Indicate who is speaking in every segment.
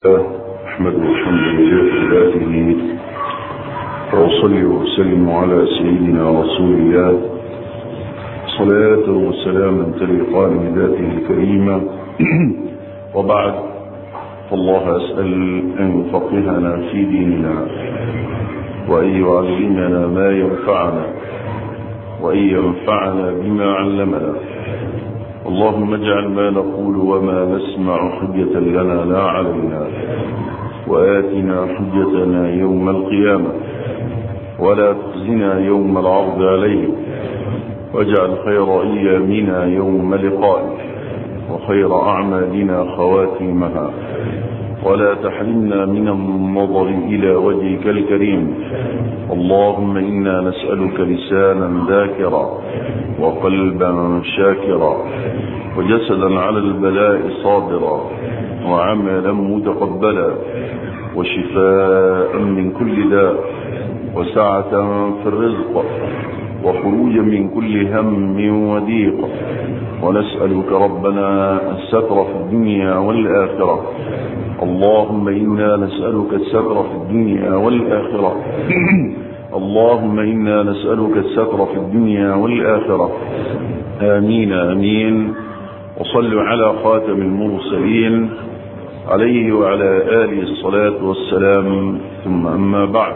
Speaker 1: أحمد الحمد لله ذاته وأصلي وأسلم على سيدنا رسول الله صلاة وسلاما تليقان بذاته الكريمة وبعد فالله أسأل أن يفقهنا في ديننا وأن يعلمنا ما ينفعنا وأن ينفعنا بما علمنا اللهم اجعل ما نقول وما نسمع حجة لنا لا علينا وآتنا حجتنا يوم القيامة ولا تخزنا يوم العرض عليك واجعل خير أيامنا يوم لقائك وخير أعمالنا خواتيمها ولا تحرمنا من النظر إلى وجهك الكريم اللهم إنا نسألك لسانا ذاكرا وقلبا شاكرا وجسدا على البلاء صابرا وعملا متقبلا وشفاء من كل داء وسعة في الرزق وخروجا من كل هم وضيق ونسألك ربنا الستر في الدنيا والآخرة اللهم إنا نسألك الستر في الدنيا والآخرة اللهم إنا نسألك الستر في الدنيا والآخرة آمين آمين وصلوا على خاتم المرسلين عليه وعلى آله الصلاة والسلام ثم أما بعد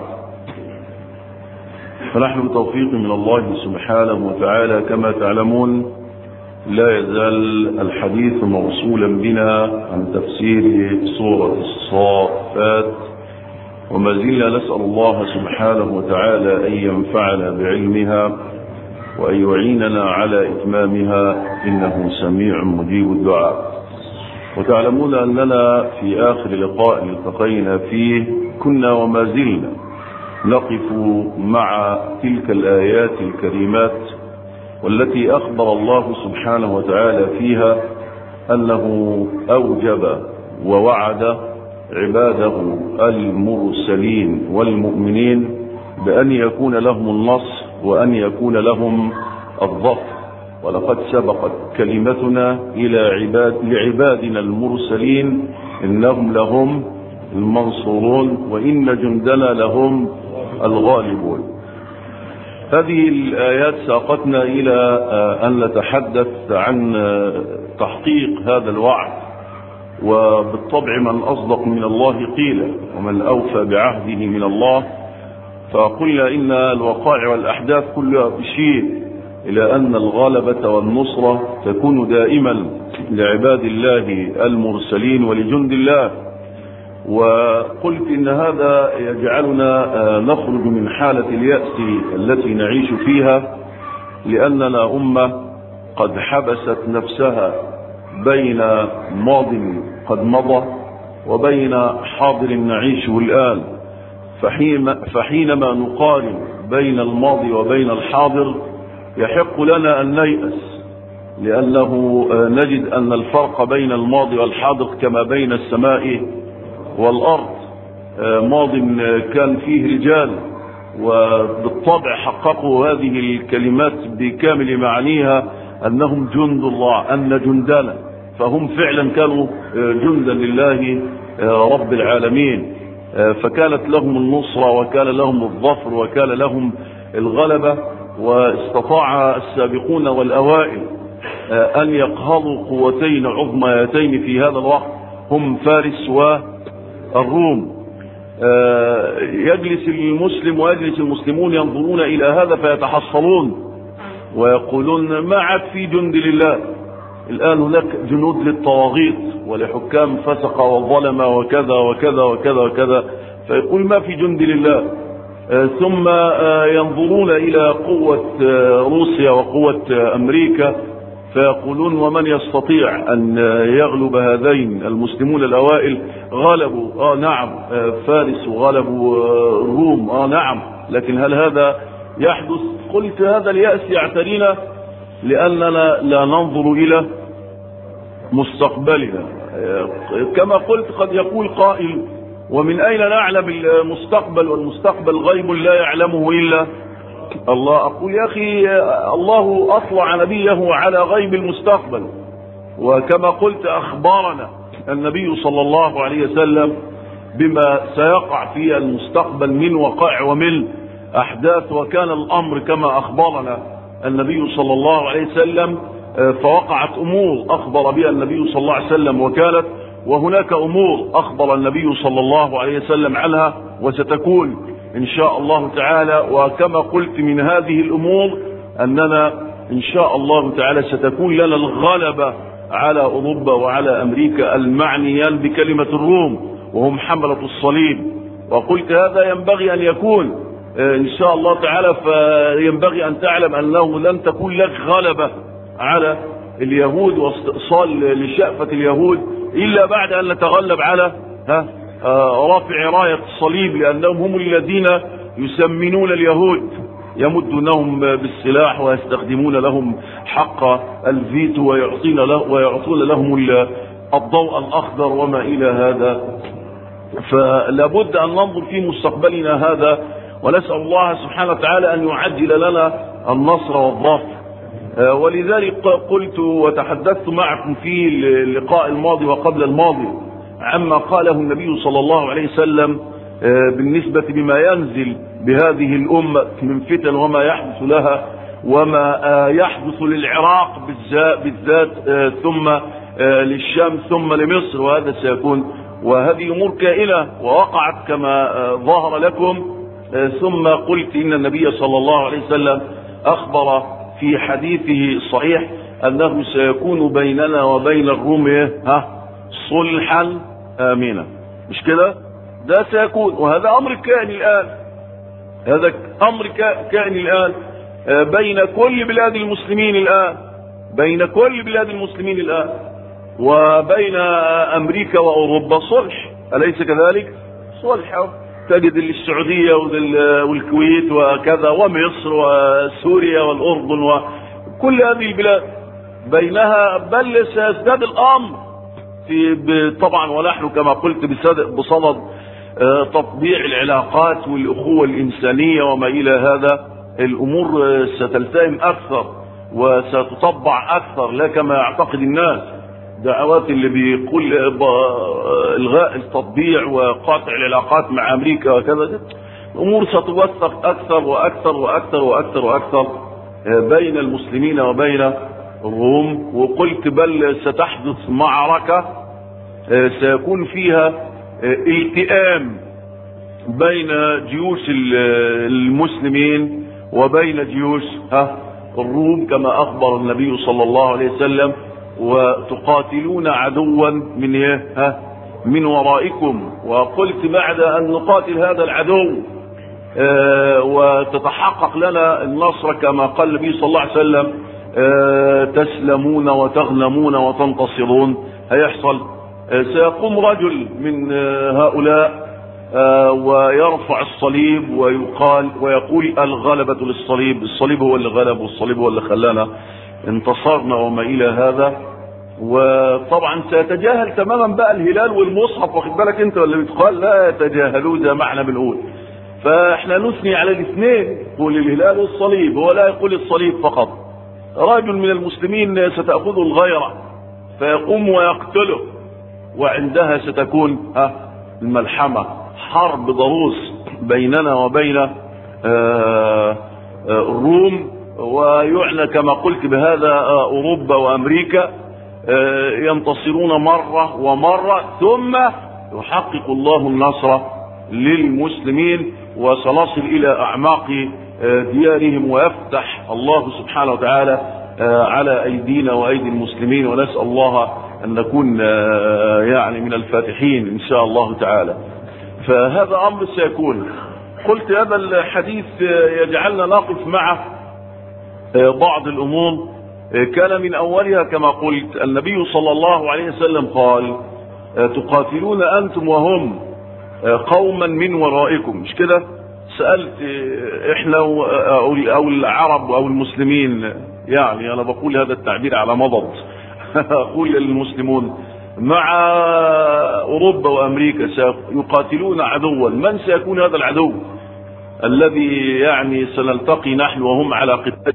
Speaker 1: فنحن بتوفيق من الله سبحانه وتعالى كما تعلمون لا يزال الحديث موصولا بنا عن تفسير سورة الصافات وما زلنا نسأل الله سبحانه وتعالى أن ينفعنا بعلمها وأن يعيننا على إتمامها إنه سميع مجيب الدعاء وتعلمون أننا في آخر لقاء التقينا فيه كنا وما زلنا نقف مع تلك الآيات الكريمات والتي أخبر الله سبحانه وتعالى فيها أنه أوجب ووعد عباده المرسلين والمؤمنين بأن يكون لهم النصر وأن يكون لهم الظفر ولقد سبقت كلمتنا إلى عباد لعبادنا المرسلين إنهم لهم المنصورون وإن جندنا لهم الغالبون هذه الآيات ساقتنا إلى أن نتحدث عن تحقيق هذا الوعد وبالطبع من أصدق من الله قيل ومن أوفى بعهده من الله فقلنا إن الوقائع والأحداث كلها تشير إلى أن الغلبة والنصرة تكون دائما لعباد الله المرسلين ولجند الله وقلت إن هذا يجعلنا نخرج من حالة اليأس التي نعيش فيها لأننا أمة قد حبست نفسها بين ماض قد مضى وبين حاضر نعيشه الآن فحينما نقارن بين الماضي وبين الحاضر يحق لنا أن نيأس لأنه نجد أن الفرق بين الماضي والحاضر كما بين السماء والأرض ماض كان فيه رجال وبالطبع حققوا هذه الكلمات بكامل معانيها أنهم جند الله أن جندنا فهم فعلا كانوا جندا لله رب العالمين فكانت لهم النصرة وكان لهم الظفر وكان لهم الغلبة واستطاع السابقون والأوائل أن يقهضوا قوتين عظميتين في هذا الوقت هم فارس والروم يجلس المسلم ويجلس المسلمون ينظرون إلى هذا فيتحصلون ويقولون ما عاد في جند لله الآن هناك جنود للطواغيت ولحكام فسق وظلم وكذا وكذا وكذا وكذا فيقول ما في جند لله ثم ينظرون إلى قوة روسيا وقوة أمريكا فيقولون ومن يستطيع أن يغلب هذين المسلمون الأوائل غلبوا آه نعم فارس وغلبوا الروم آه نعم لكن هل هذا يحدث قلت هذا اليأس يعترينا لأننا لا ننظر إلى مستقبلنا كما قلت قد يقول قائل ومن أين نعلم المستقبل والمستقبل غيب لا يعلمه إلا الله أقول يا أخي الله أطلع نبيه على غيب المستقبل وكما قلت أخبارنا النبي صلى الله عليه وسلم بما سيقع في المستقبل من وقائع ومن أحداث وكان الأمر كما أخبرنا النبي صلى الله عليه وسلم فوقعت أمور أخبر بها النبي صلى الله عليه وسلم وكانت وهناك أمور أخبر النبي صلى الله عليه وسلم عنها وستكون إن شاء الله تعالى وكما قلت من هذه الأمور أننا إن شاء الله تعالى ستكون لنا الغلبة على أوروبا وعلى أمريكا المعنيان بكلمة الروم وهم حملة الصليب وقلت هذا ينبغي أن يكون إن شاء الله تعالى فينبغي أن تعلم أنه لن تكون لك غلبة على اليهود واستئصال لشأفة اليهود إلا بعد أن نتغلب على ها رافع راية الصليب لأنهم هم الذين يسمنون اليهود يمدونهم بالسلاح ويستخدمون لهم حق الفيتو ويعطون, له ويعطون لهم الضوء الأخضر وما إلى هذا فلابد أن ننظر في مستقبلنا هذا ونسأل الله سبحانه وتعالى أن يعجل لنا النصر والظفر ولذلك قلت وتحدثت معكم في اللقاء الماضي وقبل الماضي عما قاله النبي صلى الله عليه وسلم بالنسبة بما ينزل بهذه الأمة من فتن وما يحدث لها وما يحدث للعراق بالذات ثم للشام ثم لمصر وهذا سيكون وهذه أمور كائنة ووقعت كما ظهر لكم ثم قلت إن النبي صلى الله عليه وسلم أخبر في حديثه الصحيح أنه سيكون بيننا وبين الروم ها صلحا آمنا مش كده ده سيكون وهذا أمر كائن الآن هذا أمر كائن الآن بين كل بلاد المسلمين الآن بين كل بلاد المسلمين الآن وبين أمريكا وأوروبا صلح أليس كذلك صلح تجد السعودية والكويت وكذا ومصر وسوريا والأردن وكل هذه البلاد بينها بل سيزداد الأمر في طبعا ونحن كما قلت بصدد تطبيع العلاقات والأخوة الإنسانية وما إلى هذا الأمور ستلتئم أكثر وستطبع أكثر لا كما يعتقد الناس دعوات اللي بيقول الغاء التطبيع وقاطع العلاقات مع امريكا وكذا الامور ستوثق اكثر واكثر واكثر واكثر واكثر بين المسلمين وبين الروم وقلت بل ستحدث معركة سيكون فيها التئام بين جيوش المسلمين وبين جيوش الروم كما اخبر النبي صلى الله عليه وسلم وتقاتلون عدوا من ايه ها من ورائكم وقلت بعد ان نقاتل هذا العدو آه وتتحقق لنا النصر كما قال النبي صلى الله عليه وسلم آه تسلمون وتغنمون وتنتصرون هيحصل آه سيقوم رجل من هؤلاء ويرفع الصليب ويقال ويقول الغلبة للصليب الصليب هو اللي غلب والصليب هو اللي خلانا انتصرنا وما الى هذا وطبعا سيتجاهل تماما بقى الهلال والمصحف واخد بالك انت ولا بتقال لا يتجاهلوه زي ما احنا بنقول فاحنا نثني على الاثنين يقول الهلال والصليب هو لا يقول الصليب فقط رجل من المسلمين ستأخذه الغيرة فيقوم ويقتله وعندها ستكون ها الملحمة حرب ضروس بيننا وبين آآ آآ الروم ويعنى كما قلت بهذا اوروبا وامريكا ينتصرون مرة ومرة ثم يحقق الله النصر للمسلمين وسنصل الى اعماق ديارهم ويفتح الله سبحانه وتعالى على ايدينا وايدي المسلمين ونسأل الله ان نكون يعني من الفاتحين ان شاء الله تعالى فهذا امر سيكون قلت هذا الحديث يجعلنا نقف مع بعض الامور كان من اولها كما قلت النبي صلى الله عليه وسلم قال تقاتلون انتم وهم قوما من ورائكم مش كده سألت احنا او العرب او المسلمين يعني انا بقول هذا التعبير على مضض اقول المسلمون مع اوروبا وامريكا سيقاتلون عدوا من سيكون هذا العدو الذي يعني سنلتقي نحن وهم على قتال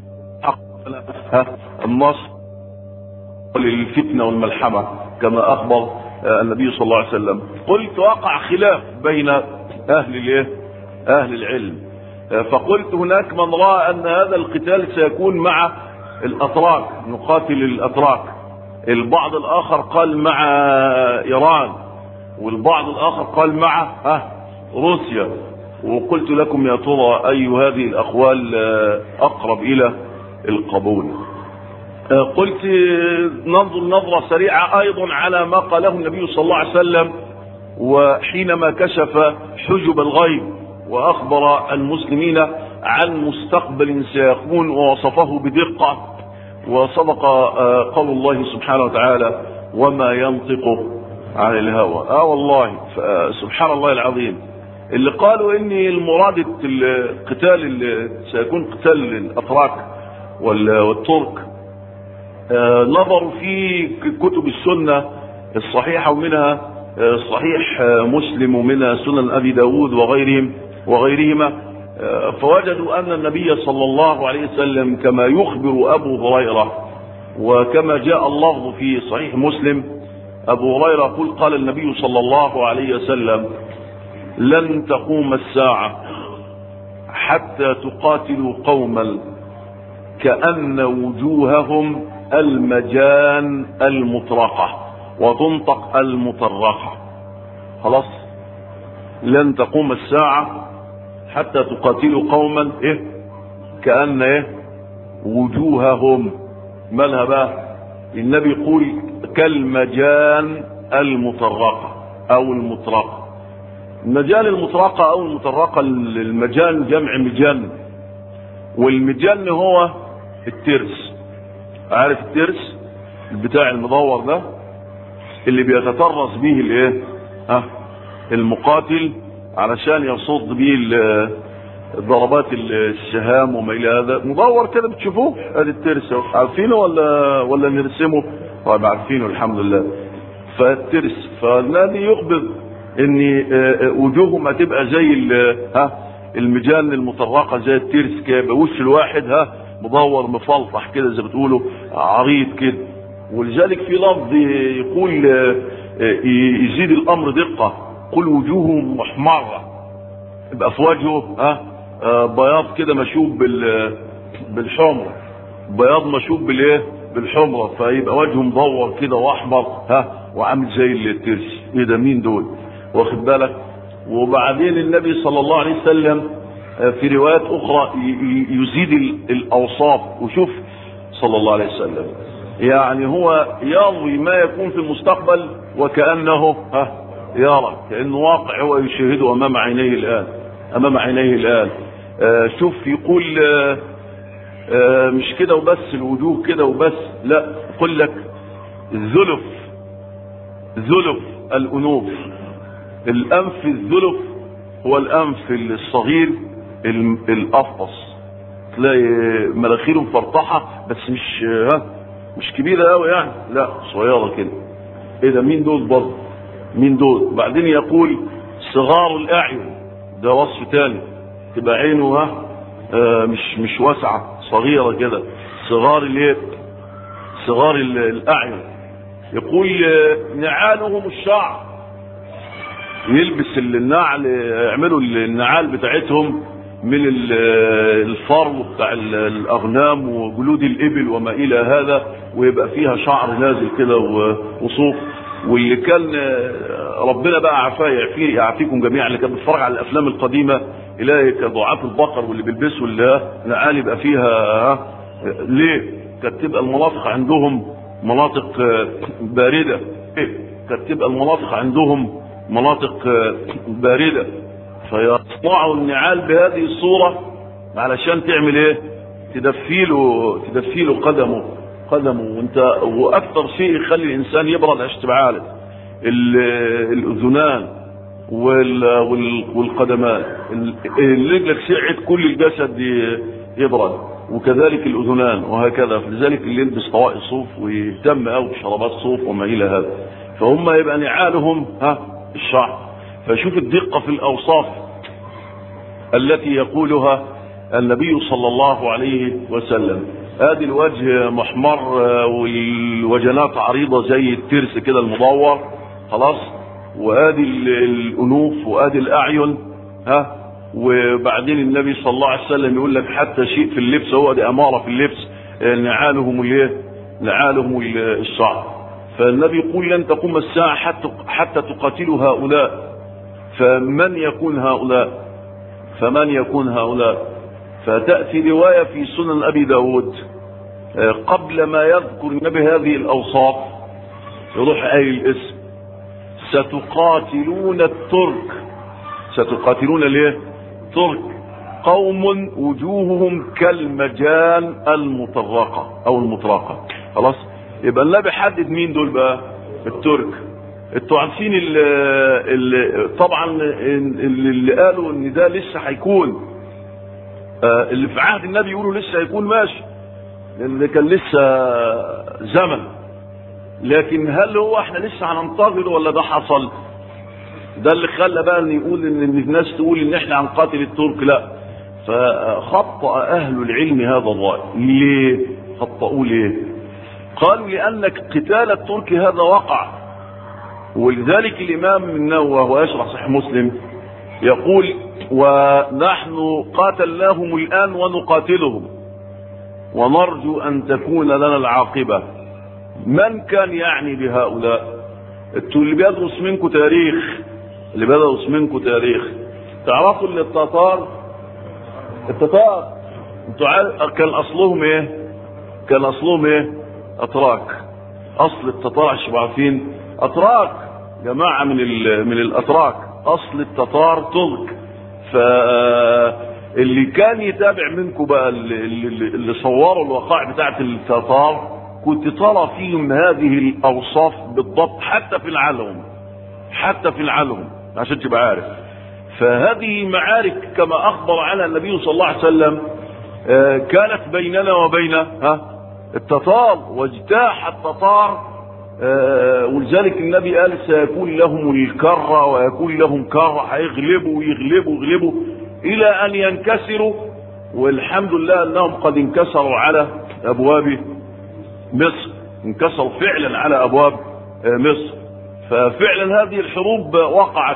Speaker 1: النصر للفتنة والملحمة كما أخبر النبي صلى الله عليه وسلم قلت وقع خلاف بين اهل الايه اهل العلم فقلت هناك من راى ان هذا القتال سيكون مع الاتراك نقاتل الاتراك البعض الاخر قال مع ايران والبعض الاخر قال مع ها روسيا وقلت لكم يا ترى اي هذه الاقوال اقرب الى القبول قلت ننظر نظرة سريعة ايضا على ما قاله النبي صلى الله عليه وسلم وحينما كشف حجب الغيب واخبر المسلمين عن مستقبل سيكون ووصفه بدقة وصدق قول الله سبحانه وتعالى وما ينطق عن الهوى اه والله سبحان الله العظيم اللي قالوا ان المراد القتال اللي سيكون قتال الاتراك والترك آه نظروا في كتب السنة الصحيحة ومنها آه صحيح آه مسلم ومنها سنن ابي داود وغيرهم وغيرهما فوجدوا ان النبي صلى الله عليه وسلم كما يخبر ابو هريرة وكما جاء اللفظ في صحيح مسلم ابو هريرة يقول قال النبي صلى الله عليه وسلم لن تقوم الساعة حتى تقاتلوا قوما كأن وجوههم المجان المطرقة وتنطق المطرقة خلاص لن تقوم الساعة حتى تقاتلوا قوما ايه كأن ايه وجوههم مالها بقى النبي يقول كالمجان المطرقة او المطرقة المجان المطرقة او المطرقة المجان جمع مجان والمجان هو الترس عارف الترس بتاع المدور ده اللي بيتطرس به الايه ها المقاتل علشان يصد به ضربات السهام وما الى هذا مدور كده بتشوفوه ادي الترس عارفينه ولا ولا نرسمه طيب عارفينه الحمد لله فالترس فالذي يخبر ان وجوههم هتبقى زي ها المجان المطرقه زي الترس كده وش الواحد ها مدور مفلطح كده زي بتقولوا عريض كده ولذلك في لفظ يقول يزيد الامر دقه قل وجوههم محمره يبقى في وجهه ها بياض كده مشوب بال بالحمر بياض مشوب بالايه بالحمره فيبقى وجهه مدور كده واحمر ها وعامل زي الترس ايه ده مين دول واخد بالك وبعدين النبي صلى الله عليه وسلم في روايات اخرى يزيد الاوصاف وشوف صلى الله عليه وسلم يعني هو يروي ما يكون في المستقبل وكانه ها يرى كانه واقع هو يشاهده امام عينيه الان امام عينيه الان آه شوف يقول آه آه مش كده وبس الوجوه كده وبس لا يقول لك الذلف ذلف الانوف الانف الذلف هو الانف الصغير الافقص تلاقي مناخيره مفرطحه بس مش ها مش كبيره قوي يعني لا صغيره كده ايه ده مين دول برضه مين دول بعدين يقول صغار الاعين ده وصف تاني تبقى عينه ها آه مش مش واسعه صغيره كده صغار الايه صغار الاعين يقول نعالهم الشعر يلبس النعل يعملوا النعال بتاعتهم من الفرو بتاع الاغنام وجلود الابل وما الى هذا ويبقى فيها شعر نازل كده وصوف واللي كان ربنا بقى عافاه يعفيه يعافيكم جميعا اللي كان بيتفرج على الافلام القديمه يلاقي ضعاف البقر واللي بيلبسوا اللي نعال يبقى فيها ليه؟ كانت تبقى المناطق عندهم مناطق بارده كانت تبقى المناطق عندهم مناطق باردة فيصنعوا النعال بهذه الصورة علشان تعمل ايه تدفيله تدفيله قدمه قدمه وانت واكثر شيء يخلي الانسان يبرد عشان تبقى عارف الاذنان والقدمان رجلك سعت كل الجسد يبرد وكذلك الاذنان وهكذا فلذلك اللي يلبس طوائل صوف ويهتم قوي بشرابات صوف وما الى هذا فهم يبقى نعالهم ها الشعر فشوف الدقة في الأوصاف التي يقولها النبي صلى الله عليه وسلم ادي الوجه محمر والوجنات عريضة زي الترس كده المدور خلاص وادي الانوف وادي الاعين ها وبعدين النبي صلى الله عليه وسلم يقول لك حتى شيء في اللبس هو دي اماره في اللبس نعالهم الايه نعالهم الشعر فالنبي يقول لن تقوم الساعه حتى حتى تقاتلوا هؤلاء فمن يكون هؤلاء فمن يكون هؤلاء فتأتي رواية في سنن أبي داود قبل ما يذكر النبي هذه الأوصاف يروح قايل الاسم ستقاتلون الترك ستقاتلون ليه ترك قوم وجوههم كالمجان المطرقة او المطرقة خلاص يبقى النبي حدد مين دول بقى الترك انتوا عارفين اللي طبعا اللي قالوا ان ده لسه هيكون اللي في عهد النبي يقولوا لسه هيكون ماشي لان كان لسه زمن لكن هل هو احنا لسه هننتظر ولا ده حصل ده اللي خلى بقى ان يقول ان الناس تقول ان احنا هنقاتل الترك لا فخطأ اهل العلم هذا الرأي ليه خطأوه ليه قالوا لان قتال الترك هذا وقع ولذلك الامام النووي وهو يشرح صحيح مسلم يقول ونحن قاتلناهم الان ونقاتلهم ونرجو ان تكون لنا العاقبة من كان يعني بهؤلاء انتوا اللي بيدرس منكم تاريخ اللي بيدرس منكم تاريخ تعرفوا ان التتار التتار انتوا عارف كان اصلهم ايه كان اصلهم ايه اتراك اصل التتار عشان عارفين اتراك جماعة من من الاتراك اصل التتار ترك فاللي كان يتابع منكم بقى اللي, اللي صوروا الوقائع بتاعت التتار كنت ترى فيهم هذه الاوصاف بالضبط حتى في العلم حتى في العلم عشان تبقى عارف فهذه معارك كما اخبر عنها النبي صلى الله عليه وسلم كانت بيننا وبين ها التتار واجتاح التتار ولذلك النبي قال سيكون لهم الكرة ويكون لهم كرة هيغلبوا ويغلبوا ويغلبوا الى ان ينكسروا والحمد لله انهم قد انكسروا على ابواب مصر انكسروا فعلا على ابواب مصر ففعلا هذه الحروب وقعت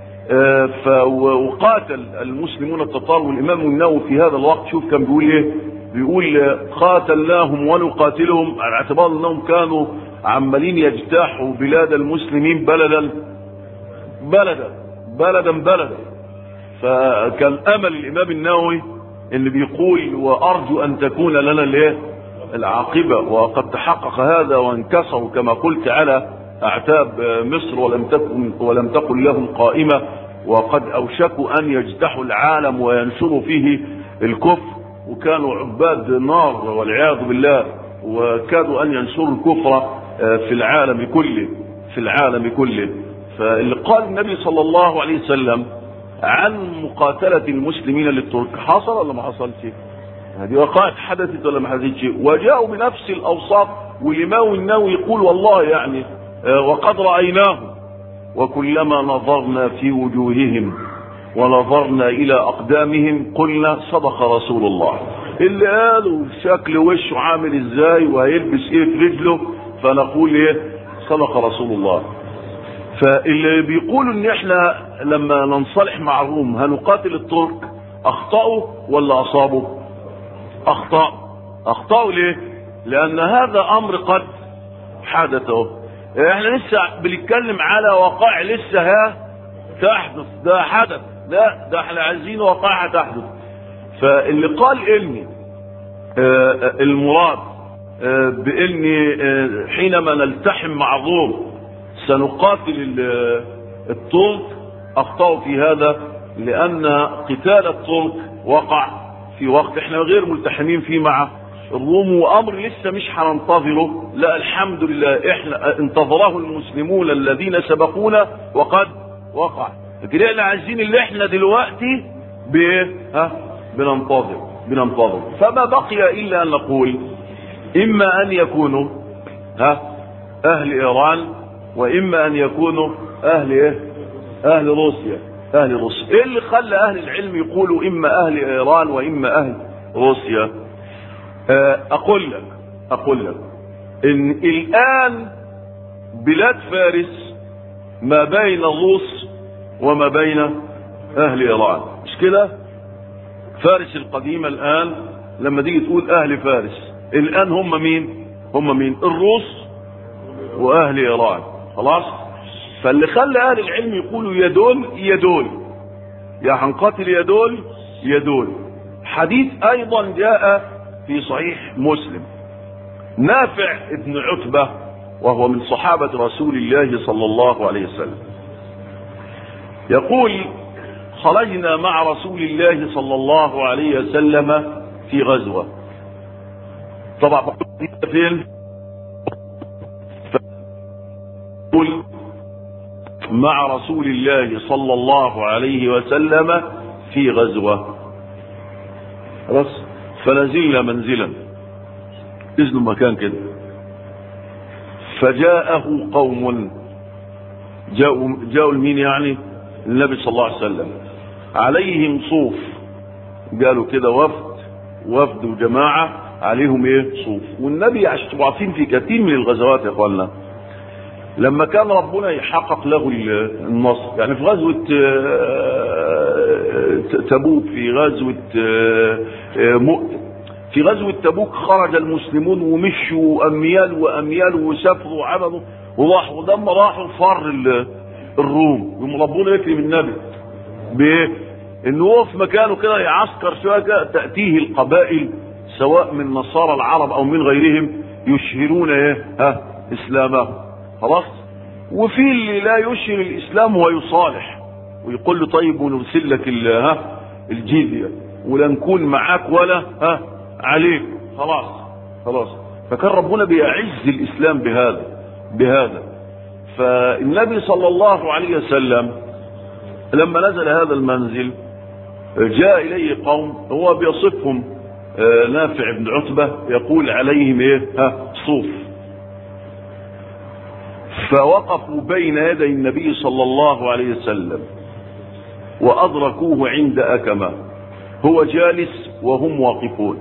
Speaker 1: وقاتل المسلمون التتار والامام النووي في هذا الوقت شوف كان بيقول ايه بيقول قاتلناهم ونقاتلهم على اعتبار انهم كانوا عمالين يجتاحوا بلاد المسلمين بلدا بلدا بلدا بلدا فكان امل الامام النووي اللي بيقول وارجو ان تكون لنا الايه العاقبه وقد تحقق هذا وانكسروا كما قلت على اعتاب مصر ولم تكن ولم تكن لهم قائمه وقد اوشكوا ان يجتاحوا العالم وينشروا فيه الكفر وكانوا عباد نار والعياذ بالله وكادوا ان ينشروا الكفر في العالم كله في العالم كله فاللي قال النبي صلى الله عليه وسلم عن مقاتلة المسلمين للترك حصل ولا ما حصلش هذه وقائع حدثت ولا ما حدثتش وجاءوا بنفس الاوصاف والامام النووي يقول والله يعني وقد رأيناه وكلما نظرنا في وجوههم ونظرنا الى اقدامهم قلنا صدق رسول الله اللي قالوا شكل وشه عامل ازاي وهيلبس ايه في رجله فنقول ايه صدق رسول الله فاللي بيقولوا ان احنا لما ننصلح مع الروم هنقاتل الترك اخطأوا ولا اصابوا اخطأوا اخطأوا ليه لان هذا امر قد حدث اهو احنا لسه بنتكلم على وقائع لسه ها تحدث ده حدث لا ده احنا عايزين وقائع تحدث فاللي قال اني آه المراد آه باني آه حينما نلتحم مع الروم سنقاتل الترك اخطأوا في هذا لان قتال الترك وقع في وقت احنا غير ملتحمين فيه مع الروم وامر لسه مش هننتظره لا الحمد لله احنا انتظره المسلمون الذين سبقونا وقد وقع لكن احنا عايزين اللي احنا دلوقتي بايه ها بننتظر بننتظر فما بقي الا ان نقول اما ان يكونوا ها اهل ايران واما ان يكونوا اهل ايه اهل روسيا اهل روسيا ايه اللي خلى اهل العلم يقولوا اما اهل ايران واما اهل روسيا اقول لك اقول لك ان الان بلاد فارس ما بين الروس وما بين اهل ايران مش كده فارس القديمة الان لما تيجي تقول اهل فارس الان هم مين هم مين الروس واهل ايران خلاص فاللي خلى اهل العلم يقولوا يدول يدول يا هنقاتل يدول يدول حديث ايضا جاء في صحيح مسلم نافع ابن عتبة وهو من صحابة رسول الله صلى الله عليه وسلم يقول خرجنا مع رسول الله صلى الله عليه وسلم في غزوة طبعا فين يقول مع رسول الله صلى الله عليه وسلم في غزوة خلاص فنزلنا منزلا إذن مكان كده فجاءه قوم جاءوا جاءوا لمين يعني النبي صلى الله عليه وسلم عليهم صوف قالوا كده وفد وفد وجماعة عليهم ايه صوف والنبي عشان تبقوا عارفين في كثير من الغزوات يا اخوانا لما كان ربنا يحقق له النصر يعني في غزوة تبوك في غزوة مؤتة في غزوة تبوك خرج المسلمون ومشوا أميال وأميال وسافروا وعملوا وراحوا لما راحوا فر الروم يوم ربنا يكرم النبي بايه؟ انه هو في مكانه كده يعسكر شويه كده تاتيه القبائل سواء من نصارى العرب او من غيرهم يشهرون ايه؟ ها اسلامهم خلاص؟ وفي اللي لا يشهر الاسلام ويصالح ويقول له طيب ونرسل لك ها الجزيه ولا نكون معاك ولا ها عليك خلاص خلاص فكان ربنا بيعز الاسلام بهذا بهذا فالنبي صلى الله عليه وسلم لما نزل هذا المنزل جاء اليه قوم هو بيصفهم نافع بن عتبه يقول عليهم ايه ها صوف فوقفوا بين يدي النبي صلى الله عليه وسلم وادركوه عند اكمه هو جالس وهم واقفون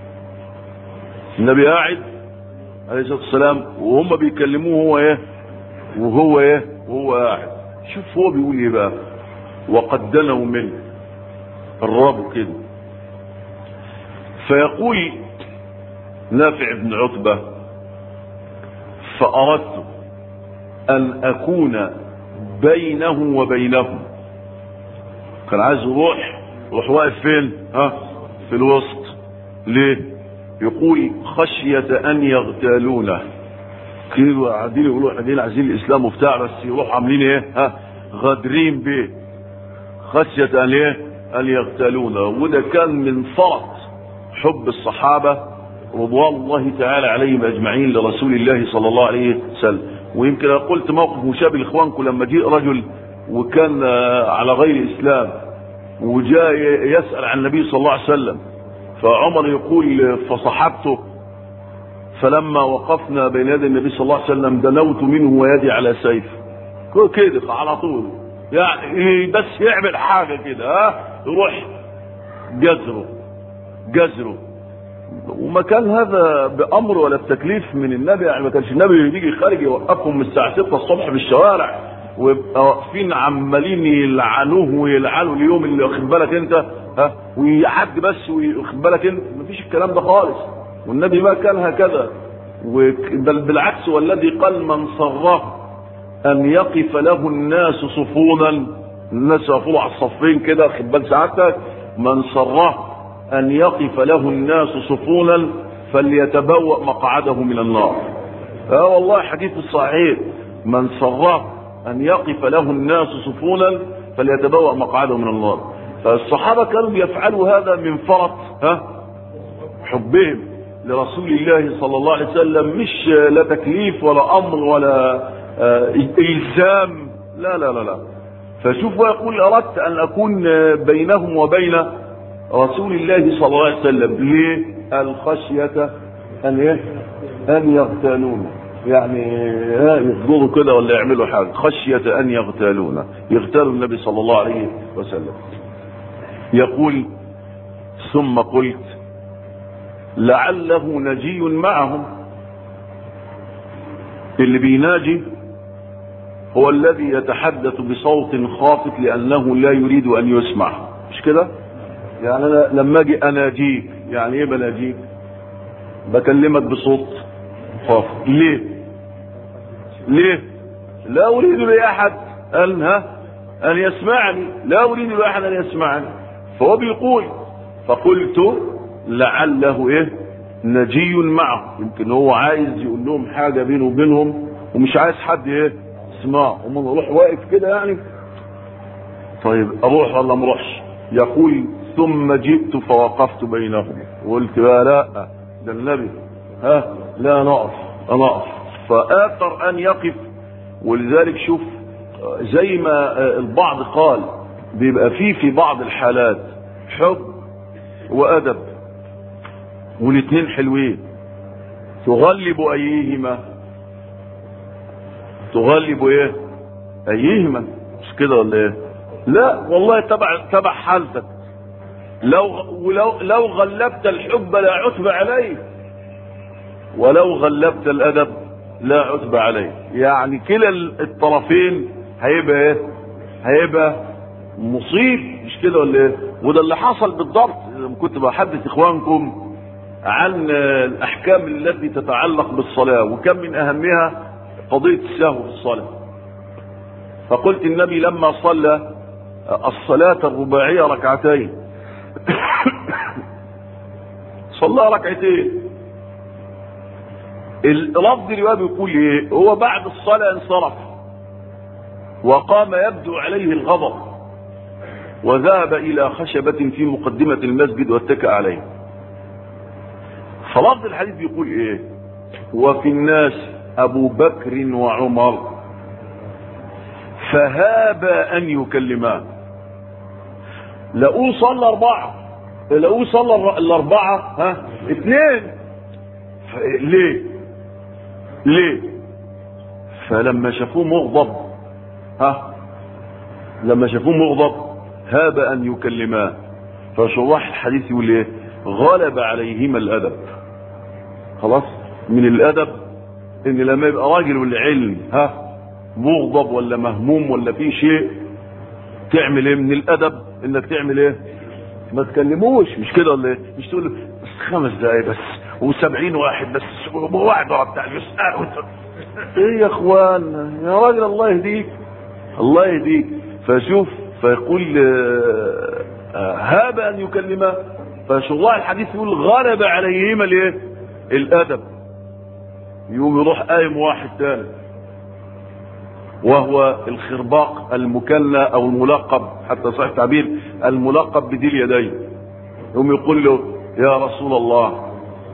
Speaker 1: النبي قاعد عليه الصلاه والسلام وهم بيكلموه هو ايه وهو ايه وهو قاعد شوف هو بيقول ايه بقى وقد دنوا منه قربوا كده فيقول نافع بن عتبة فأردت أن أكون بينه وبينهم كان عايز يروح يروح واقف فين ها في الوسط ليه يقول خشية أن يغتالونه كده قاعدين يقولوا احنا جايين عايزين الاسلام وبتاع بس يروحوا عاملين ايه ها غادرين بيه خشيه ان ايه ان يغتالونا وده كان من فرط حب الصحابه رضوان الله تعالى عليهم اجمعين لرسول الله صلى الله عليه وسلم ويمكن انا قلت موقف مشابه لاخوانكم لما جاء رجل وكان على غير اسلام وجاء يسال عن النبي صلى الله عليه وسلم فعمر يقول فصحبته فلما وقفنا بين يدي النبي صلى الله عليه وسلم دنوت منه ويدي على سيف كده على طول يعني بس يعمل حاجة كده ها يروح جزره جزره وما كان هذا بأمر ولا بتكليف من النبي يعني ما كانش النبي يجي خارج يوقفهم من الساعة 6 الصبح في الشوارع ويبقى واقفين عمالين يلعنوه ويلعنوا اليوم اللي واخد بالك انت ها ويعدي بس واخد بالك انت مفيش الكلام ده خالص والنبي ما كان هكذا بل بالعكس والذي قال من صره ان يقف له الناس صفونا الناس يقفوا على الصفين كده خد بال سعادتك من صره ان يقف له الناس صفونا فليتبوأ مقعده من النار اه والله حديث الصحيح من صره ان يقف له الناس صفونا فليتبوأ مقعده من النار فالصحابه كانوا بيفعلوا هذا من فرط ها حبهم لرسول الله صلى الله عليه وسلم مش لا تكليف ولا امر ولا الزام لا لا لا لا فشوف ويقول اردت ان اكون بينهم وبين رسول الله صلى الله عليه وسلم ليه الخشية ان ايه ان يغتالون يعني يفضلوا كده ولا يعملوا حاجة خشية ان يغتالون يغتالوا النبي صلى الله عليه وسلم يقول ثم قلت لعله نجي معهم اللي بيناجي هو الذي يتحدث بصوت خافت لأنه لا يريد أن يسمع مش كده يعني أنا لما أجي أناجيك يعني إيه بناجيك بكلمك بصوت خافت ليه ليه لا أريد لأحد أن ها أن يسمعني لا أريد لأحد أن يسمعني فهو بيقول فقلت لعله إيه نجي معه يمكن هو عايز يقول لهم حاجة بينه وبينهم ومش عايز حد إيه يسمعه هم اروح واقف كده يعني طيب اروح ولا ما اروحش يقول ثم جئت فوقفت بينهم وقلت بقى لا ده النبي ها لا نقف انا اقف فاثر ان يقف ولذلك شوف زي ما البعض قال بيبقى فيه في بعض الحالات حب وادب والاثنين حلوين تغلب ايهما تغلب ايه ايهما مش كده ولا ايه لا والله تبع تبع حالتك لو ولو لو غلبت الحب لا عتب عليه ولو غلبت الادب لا عتب عليه يعني كلا الطرفين هيبقى ايه هيبقى مصيب مش كده ولا ايه وده اللي حصل بالضبط لما كنت بحدث اخوانكم عن الاحكام التي تتعلق بالصلاه وكم من اهمها قضيه السهو في الصلاه فقلت النبي لما صلى الصلاه الرباعيه ركعتين صلى ركعتين اللفظ الروايه بيقول ايه هو بعد الصلاه انصرف وقام يبدو عليه الغضب وذهب الى خشبه في مقدمه المسجد واتكأ عليه فلفظ الحديث بيقول ايه وفي الناس ابو بكر وعمر فهابا ان يكلمان لقوه صلى اربعه لقوه صلى الاربعه ها اثنين ليه ليه فلما شافوه مغضب ها لما شافوه مغضب هاب ان يكلمان فشراح الحديث يقول ايه غلب عليهما الادب خلاص من الادب ان لما يبقى راجل والعلم ها مغضب ولا مهموم ولا في شيء تعمل ايه من الادب انك تعمل ايه ما تكلموش مش كده ولا ايه مش تقول له بس خمس دقايق بس وسبعين واحد بس واحد ورا بتاع ايه يا اخوان يا راجل الله يهديك الله يهديك فشوف فيقول هاب ان يكلمه فشراح الحديث يقول غلب عليهما الايه الادب يقوم يروح قايم واحد تاني وهو الخرباق المكنى او الملقب حتى صحيح التعبير الملقب بذي اليدين يقوم يقول له يا رسول الله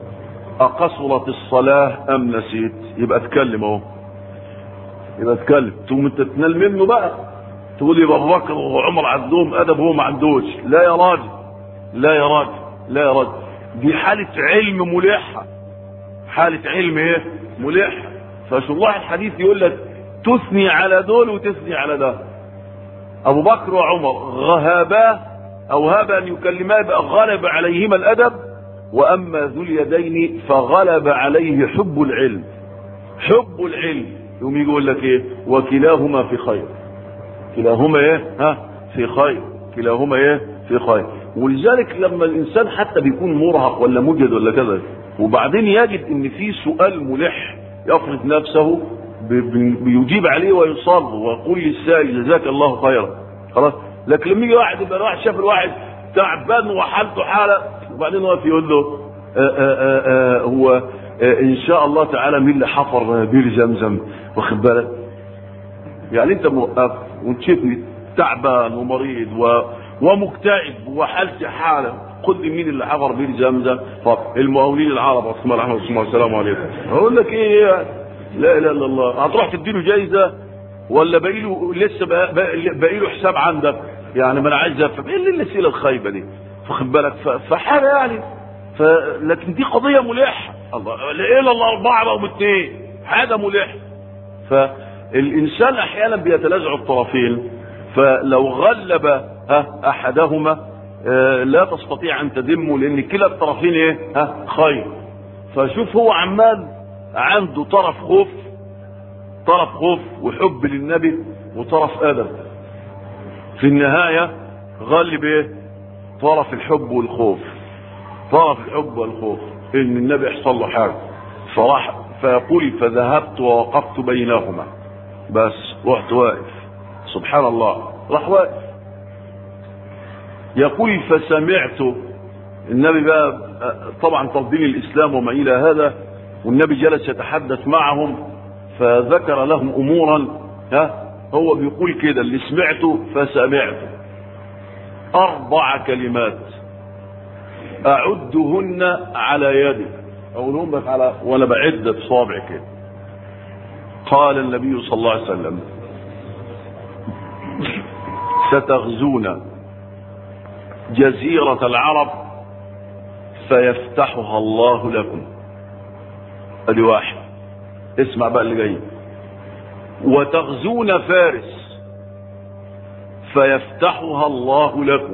Speaker 1: اقصرت الصلاة ام نسيت يبقى اتكلم اهو يبقى اتكلم تقوم انت تنال منه بقى تقول لي ابو بكر وعمر عندهم ادب هو ما عندوش لا يا راجل لا يا راجل لا يا راجل دي حالة علم ملحة حالة علم ايه ملحة فشراح الحديث يقول لك تثني على دول وتثني على ده ابو بكر وعمر غهابا او هاب ان يكلما يبقى غلب عليهما الادب واما ذو اليدين فغلب عليه حب العلم حب العلم يقوم يجي يقول لك ايه وكلاهما في خير كلاهما ايه ها في خير كلاهما ايه في خير ولذلك لما الانسان حتى بيكون مرهق ولا مجهد ولا كذا وبعدين يجد ان في سؤال ملح يفرض نفسه بيجيب عليه ويصر ويقول للسائل جزاك الله خيرا خلاص لكن لما يجي واحد يبقى واحد شاف الواحد تعبان وحالته حاله وبعدين واقف يقول له آآ آآ هو آآ ان شاء الله تعالى مين اللي حفر بير زمزم واخد بالك يعني انت موقف وانت شايفني تعبان ومريض و... ومكتئب وحالتي حاله قل لي مين اللي حفر بير زمزم المقاولين العرب اسماء الرحمه والسلام السلام عليكم اقول لك ايه يعني لا اله الا الله هتروح تديله جايزه ولا باقي له لسه باقي له حساب عندك يعني ما انا عايز افهم ايه اللي الاسئله الخايبه دي واخد بالك فحاجه يعني ف... لكن دي قضيه ملحه الله لا الا الله اربعه بقوا اثنين حاجه ملحه فالانسان احيانا بيتنازع الطرفين فلو غلب ها احدهما آه لا تستطيع ان تدمه لان كلا الطرفين ايه ها خير فشوف هو عمال عنده طرف خوف طرف خوف وحب للنبي وطرف ادب في النهاية غلب ايه طرف الحب والخوف طرف الحب والخوف ان النبي يحصل له حاجة فراح فيقول فذهبت ووقفت بينهما بس رحت واقف سبحان الله راح واقف يقول فسمعت النبي بقى طبعا تفضيل الاسلام وما الى هذا والنبي جلس يتحدث معهم فذكر لهم امورا ها هو بيقول كده اللي سمعته فسمعته اربع كلمات اعدهن على يدي اقولهم لك على وانا بعد بصابع كده قال النبي صلى الله عليه وسلم ستغزون جزيرة العرب فيفتحها الله لكم ادي واحد اسمع بقى اللي جاي وتغزون فارس فيفتحها الله لكم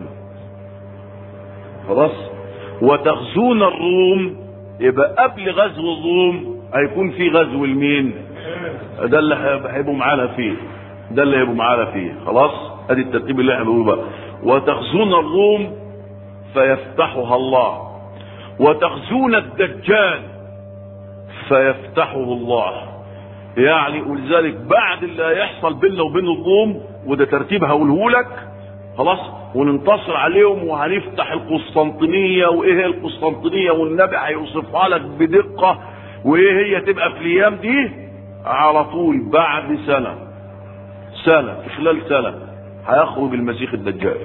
Speaker 1: خلاص وتغزون الروم يبقى قبل غزو الروم هيكون في غزو المين ده اللي هيبقوا معانا فيه ده اللي هيبقوا معانا فيه خلاص ادي الترتيب اللي احنا بنقوله بقى وتغزون الروم فيفتحها الله وتغزون الدجال فيفتحه الله يعني ولذلك بعد اللي هيحصل بيننا وبين الروم وده ترتيب هقوله لك خلاص وننتصر عليهم وهنفتح القسطنطينيه وايه هي القسطنطينيه والنبي هيوصفها لك بدقه وايه هي تبقى في الايام دي على طول بعد سنه سنه في خلال سنه هيخرج المسيح الدجال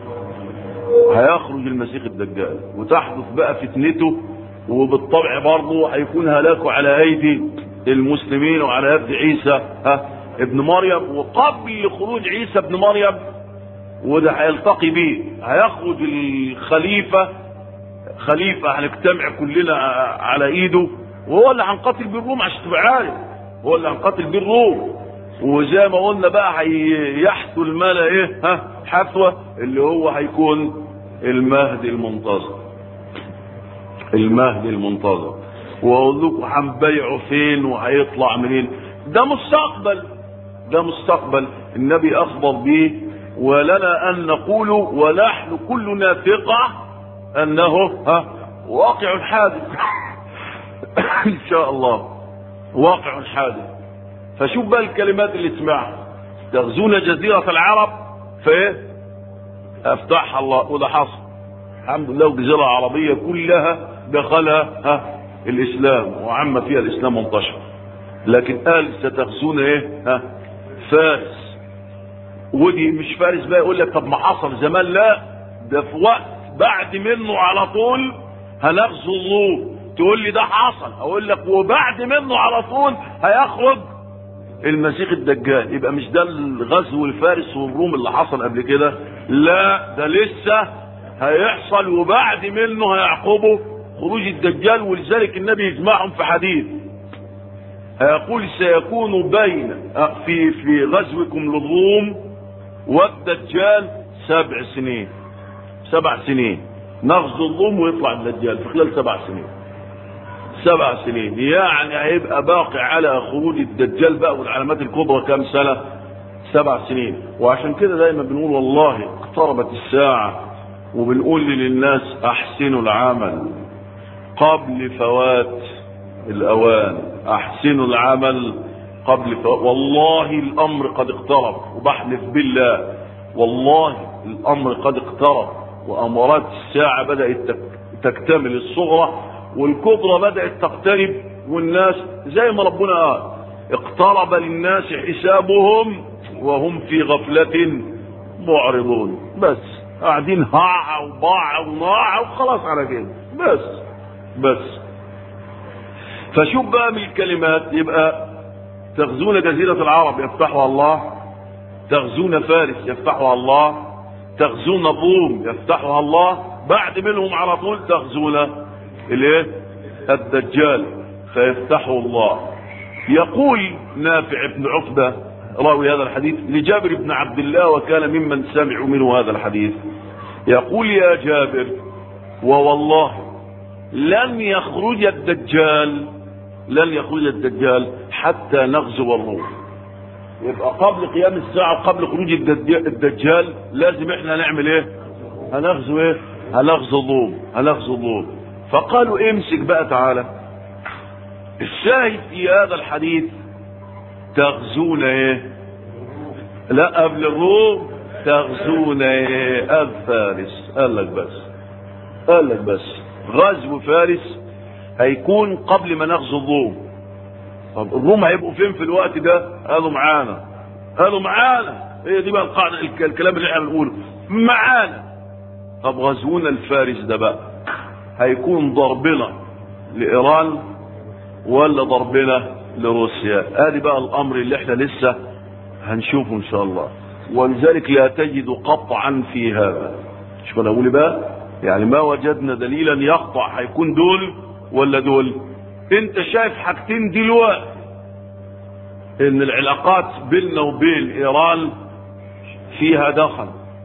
Speaker 1: هيخرج المسيح الدجال وتحدث بقى فتنته وبالطبع برضه هيكون هلاكه على ايدي المسلمين وعلى يد عيسى ها ابن مريم وقبل خروج عيسى ابن مريم وده هيلتقي بيه هيخرج الخليفة خليفة هنجتمع كلنا على ايده وهو اللي هنقاتل بيه الروم عشان تبقى عارف هو اللي هنقاتل بيه الروم وزي ما قلنا بقى هيحثوا الملا ايه ها حثوة اللي هو هيكون المهدي المنتظر المهدي المنتظر واقول لكم هنبيعه فين وهيطلع منين ده مستقبل ده مستقبل النبي اخبر به ولنا ان نقول ونحن كلنا ثقة انه ها واقع حادث ان شاء الله واقع حادث فشوف بقى الكلمات اللي تسمعها تغزون جزيرة العرب فايه افتحها الله وده حصل الحمد لله الجزيرة العربية كلها دخلها ها الاسلام وعم فيها الاسلام وانتشر لكن قال ستغزون ايه ها فارس ودي مش فارس بقى يقول لك طب ما حصل زمان لا ده في وقت بعد منه على طول هنغزو الروم تقول لي ده حصل اقول لك وبعد منه على طول هيخرج المسيح الدجال يبقى مش ده الغزو الفارس والروم اللي حصل قبل كده لا ده لسه هيحصل وبعد منه هيعقبه خروج الدجال ولذلك النبي يجمعهم في حديث هيقول سيكون بين في في غزوكم للروم والدجال سبع سنين سبع سنين نغزو الروم ويطلع الدجال في خلال سبع سنين سبع سنين يعني هيبقى باقي على خروج الدجال بقى والعلامات الكبرى كام سنة سبع سنين وعشان كده دايما بنقول والله اقتربت الساعة وبنقول للناس احسنوا العمل قبل فوات الاوان احسنوا العمل قبل فوات والله الامر قد اقترب وبحلف بالله والله الامر قد اقترب وامارات الساعة بدأت تكتمل الصغرى والكبرى بدأت تقترب والناس زي ما ربنا قال اقترب للناس حسابهم وهم في غفلة معرضون بس قاعدين هاع وباع وناع وخلاص على كده بس بس فشوف بقى من الكلمات يبقى تغزون جزيرة العرب يفتحها الله تغزون فارس يفتحها الله تغزون الروم يفتحها الله بعد منهم على طول تغزون الايه الدجال فيفتحه الله يقول نافع بن عقبة راوي هذا الحديث لجابر بن عبد الله وكان ممن سمعوا منه هذا الحديث يقول يا جابر ووالله لن يخرج الدجال لن يخرج الدجال حتى نغزو الروم يبقى قبل قيام الساعة وقبل خروج الدجال لازم احنا نعمل ايه هنغزو ايه هنغزو الروم هنغزو الروم فقالوا امسك بقى تعالى الشاهد في هذا الحديث تغزون ايه لا قبل الروم تغزون ايه الفارس قال لك بس قال لك بس غزو فارس هيكون قبل ما نغزو الروم طب الروم هيبقوا فين في الوقت ده قالوا معانا قالوا معانا هي دي بقى القاعده الكلام اللي احنا بنقوله معانا طب غزونا الفارس ده بقى هيكون ضربنا لايران ولا ضربنا لروسيا ادي بقى الامر اللي احنا لسه هنشوفه ان شاء الله ولذلك لا تجد قطعا في هذا مش كنا اقول بقى يعني ما وجدنا دليلا يقطع هيكون دول ولا دول انت شايف حاجتين دلوقتي ان العلاقات بيننا وبين ايران فيها دخل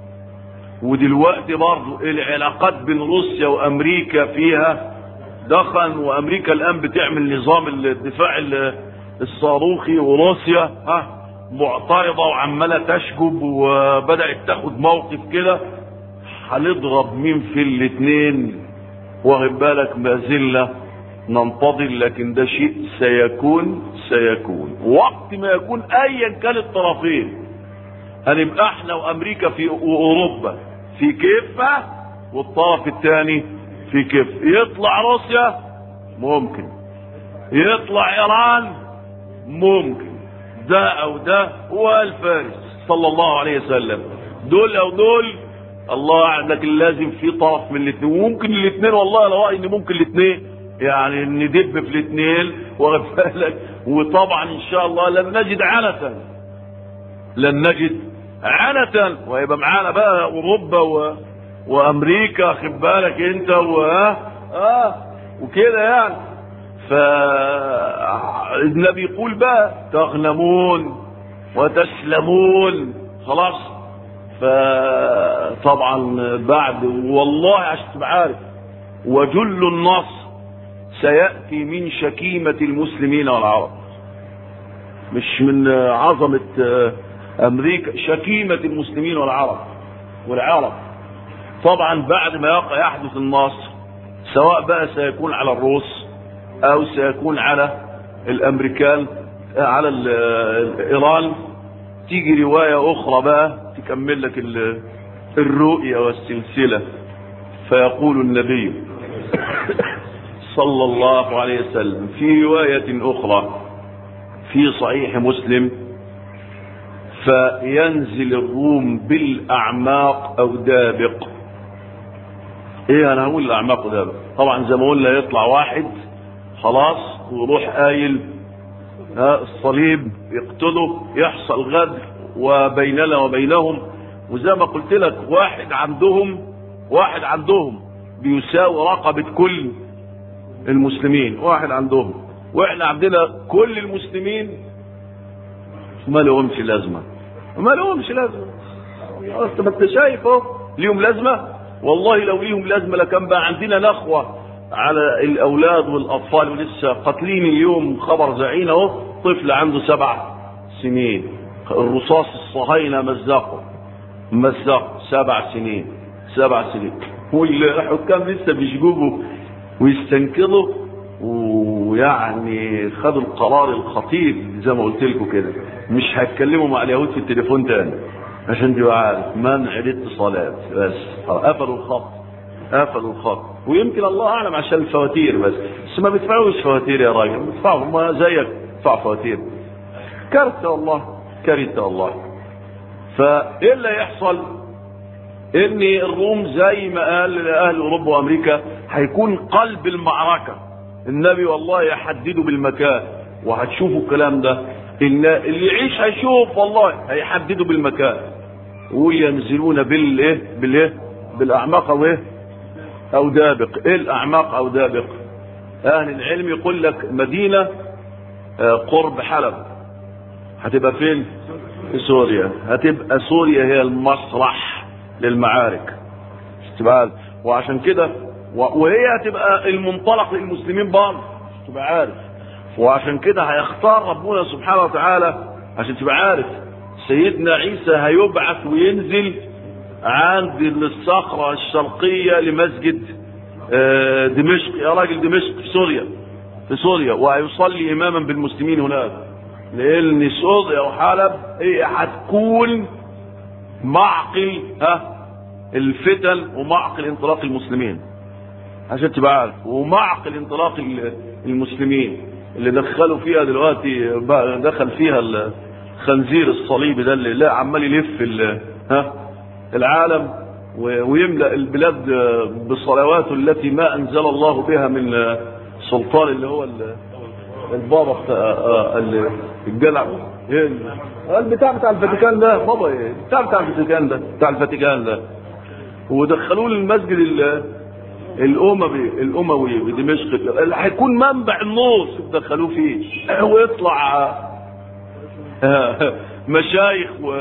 Speaker 1: ودلوقتي برضو العلاقات بين روسيا وامريكا فيها دخل وامريكا الان بتعمل نظام الدفاع الصاروخي وروسيا ها معترضة وعمالة تشجب وبدأت تاخد موقف كده هنضرب مين في الاتنين واخد بالك ما زلنا ننتظر لكن ده شيء سيكون سيكون وقت ما يكون ايا كان الطرفين هنبقى احنا وامريكا في واوروبا في كفة والطرف الثاني في كفة يطلع روسيا ممكن يطلع ايران ممكن ده او ده والفارس صلى الله عليه وسلم دول او دول الله عندك لازم في طرف من الاثنين وممكن الاثنين والله لو رايي ان ممكن الاثنين يعني ندب في الاثنين واخد بالك وطبعا ان شاء الله لن نجد عنة لن نجد عنة ويبقى معانا بقى اوروبا و... وامريكا خد بالك انت و اه وكده يعني فالنبي يقول بقى تغنمون وتسلمون خلاص فطبعا بعد والله عشان تبقى عارف وجل النصر سيأتي من شكيمة المسلمين والعرب مش من عظمة أمريكا شكيمة المسلمين والعرب والعرب طبعا بعد ما يقع يحدث النصر سواء بقى سيكون على الروس أو سيكون على الأمريكان على إيران تيجي رواية أخرى بقى تكمل لك الرؤية والسلسلة فيقول النبي صلى الله عليه وسلم في رواية أخرى في صحيح مسلم فينزل الروم بالأعماق أو دابق إيه أنا هقول الأعماق ودابق طبعا زي ما قلنا يطلع واحد خلاص ويروح قايل ها الصليب يقتله يحصل غدر وبيننا وبينهم وزي ما قلت لك واحد عندهم واحد عندهم بيساوي رقبة كل المسلمين واحد عندهم واحنا عندنا كل المسلمين ما لهمش لازمه ما لهمش لازمه انت ما انت شايف اهو ليهم لازمه والله لو ليهم لازمه لكان بقى عندنا نخوه على الاولاد والاطفال ولسه قاتلين اليوم خبر زعيم اهو طفل عنده سبع سنين الرصاص الصهاينه مزقه مزقه سبع سنين سبع سنين والحكام لسه بيشجبوا ويستنكروا ويعني خدوا القرار الخطير زي ما قلت لكم كده مش هيتكلموا مع اليهود في التليفون تاني عشان تبقى عارف منع الاتصالات بس قفلوا الخط قفلوا الخط ويمكن الله اعلم عشان الفواتير بس بس ما بيدفعوش فواتير يا راجل بيدفعوا ما زيك بيدفعوا فواتير كارثه والله كارثه والله فايه اللي يحصل ان الروم زي ما قال اهل اوروبا وامريكا هيكون قلب المعركه النبي والله يحددوا بالمكان وهتشوفوا الكلام ده إن اللي يعيش هيشوف والله هيحددوا بالمكان وينزلون بالايه بالايه بالاعماق او ايه او دابق ايه الاعماق او دابق اهل العلم يقول لك مدينه قرب حلب هتبقى فين في سوريا هتبقى سوريا هي المسرح للمعارك تبقى وعشان كده وهي هتبقى المنطلق للمسلمين برضه تبقى عارف وعشان كده هيختار ربنا سبحانه وتعالى عشان تبقى عارف سيدنا عيسى هيبعث وينزل عند الصخرة الشرقية لمسجد دمشق يا راجل دمشق في سوريا في سوريا وهيصلي إماما بالمسلمين هناك لأن سوريا وحلب هي هتكون معقل ها الفتن ومعقل انطلاق المسلمين عشان تبقى عارف ومعقل انطلاق المسلمين اللي دخلوا فيها دلوقتي دخل فيها الخنزير الصليبي ده اللي لا عمال يلف ها العالم ويملا البلاد بصلواته التي ما انزل الله بها من سلطان اللي هو البابا بتاع الجلع البتاع بتاع الفاتيكان ده بابا ايه بتاع بتاع الفاتيكان ده بتاع الفاتيكان ده ودخلوه للمسجد الاموي الاموي بدمشق اللي هيكون منبع النور دخلوه فيه ويطلع مشايخ و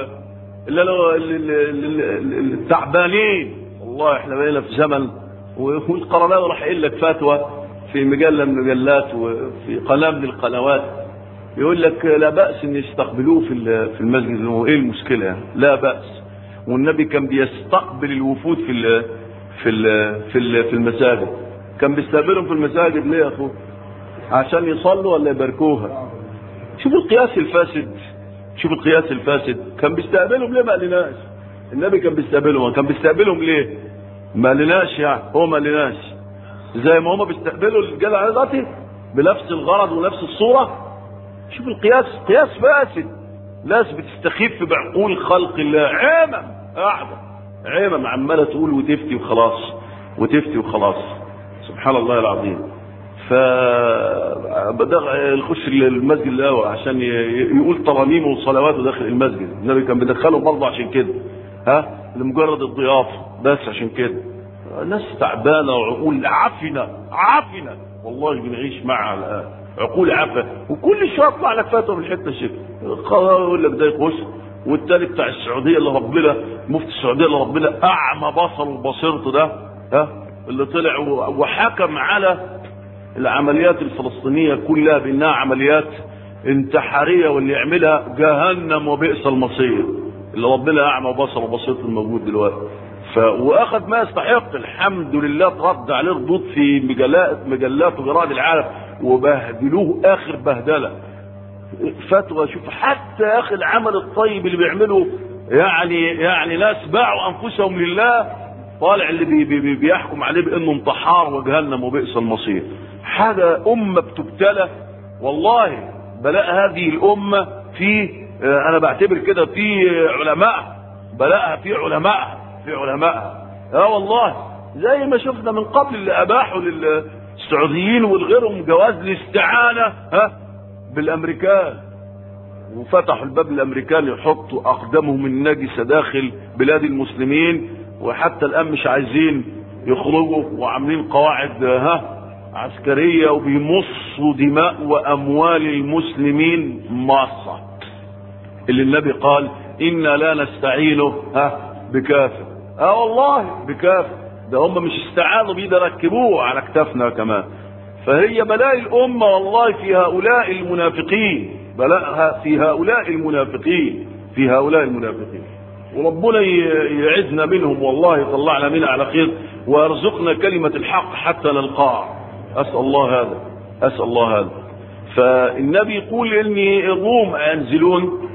Speaker 1: التعبانين والله احنا بقينا في زمن والقرناوي راح يقول لك فتوى في مجله من المجلات وفي قناه من القنوات يقول لك لا باس ان يستقبلوه في في المسجد هو ايه المشكله يعني لا باس والنبي كان بيستقبل الوفود في ال في ال في ال في المساجد كان بيستقبلهم في المساجد ليه يا اخو عشان يصلوا ولا يباركوها شوف القياس الفاسد شوف القياس الفاسد كان بيستقبلهم ليه ما قالناش النبي كان بيستقبلهم كان بيستقبلهم ليه ما قالناش يعني هو ما قالناش زي ما هم بيستقبلوا الجدع دلوقتي بنفس الغرض ونفس الصوره شوف القياس قياس فاسد ناس بتستخف بعقول خلق الله عامة قاعدة عامة عمالة تقول وتفتي وخلاص وتفتي وخلاص سبحان الله العظيم ف بدأ يخش المسجد الاول عشان يقول ترانيمه وصلواته داخل المسجد النبي كان بيدخله برضه عشان كده ها لمجرد الضيافه بس عشان كده ناس تعبانه وعقول عفنه عفنه والله بنعيش معها الان عقول عفة وكل شويه يطلع لك فتوى من حته شكل يقول لك ده يخش والتاني بتاع السعوديه اللي ربنا مفتي السعوديه اللي ربنا اعمى بصره وبصيرته ده ها اللي طلع وحكم على العمليات الفلسطينيه كلها بانها عمليات انتحاريه واللي يعملها جهنم وبئس المصير اللي ربنا اعمى بصره وبصيرته الموجود دلوقتي ف... واخذ ما يستحق الحمد لله ترد عليه ردود في مجلات مجلات وجرائد العالم وبهدلوه اخر بهدله فتوى شوف حتى يا اخي العمل الطيب اللي بيعمله يعني يعني ناس باعوا انفسهم لله طالع اللي بي بي بيحكم عليه بانه انتحار وجهنم وبئس المصير حاجه امه بتبتلى والله بلاء هذه الامه في انا بعتبر كده في علماء بلاءها في علماء في علماء اه والله زي ما شفنا من قبل اللي اباحوا للسعوديين والغيرهم جواز الاستعانه ها بالامريكان وفتحوا الباب الامريكان يحطوا اقدامهم النجسه داخل بلاد المسلمين وحتى الان مش عايزين يخرجوا وعاملين قواعد ها عسكريه وبيمصوا دماء واموال المسلمين ماصه اللي النبي قال انا لا نستعينه ها بكافر اه والله بكافر ده هم مش استعانوا بيه ده ركبوه على كتافنا كمان فهي بلاء الأمة والله في هؤلاء المنافقين بلاءها في هؤلاء المنافقين في هؤلاء المنافقين وربنا يعزنا منهم والله يطلعنا منها على خير ويرزقنا كلمة الحق حتى نلقاه أسأل الله هذا أسأل الله هذا فالنبي يقول إن الروم ينزلون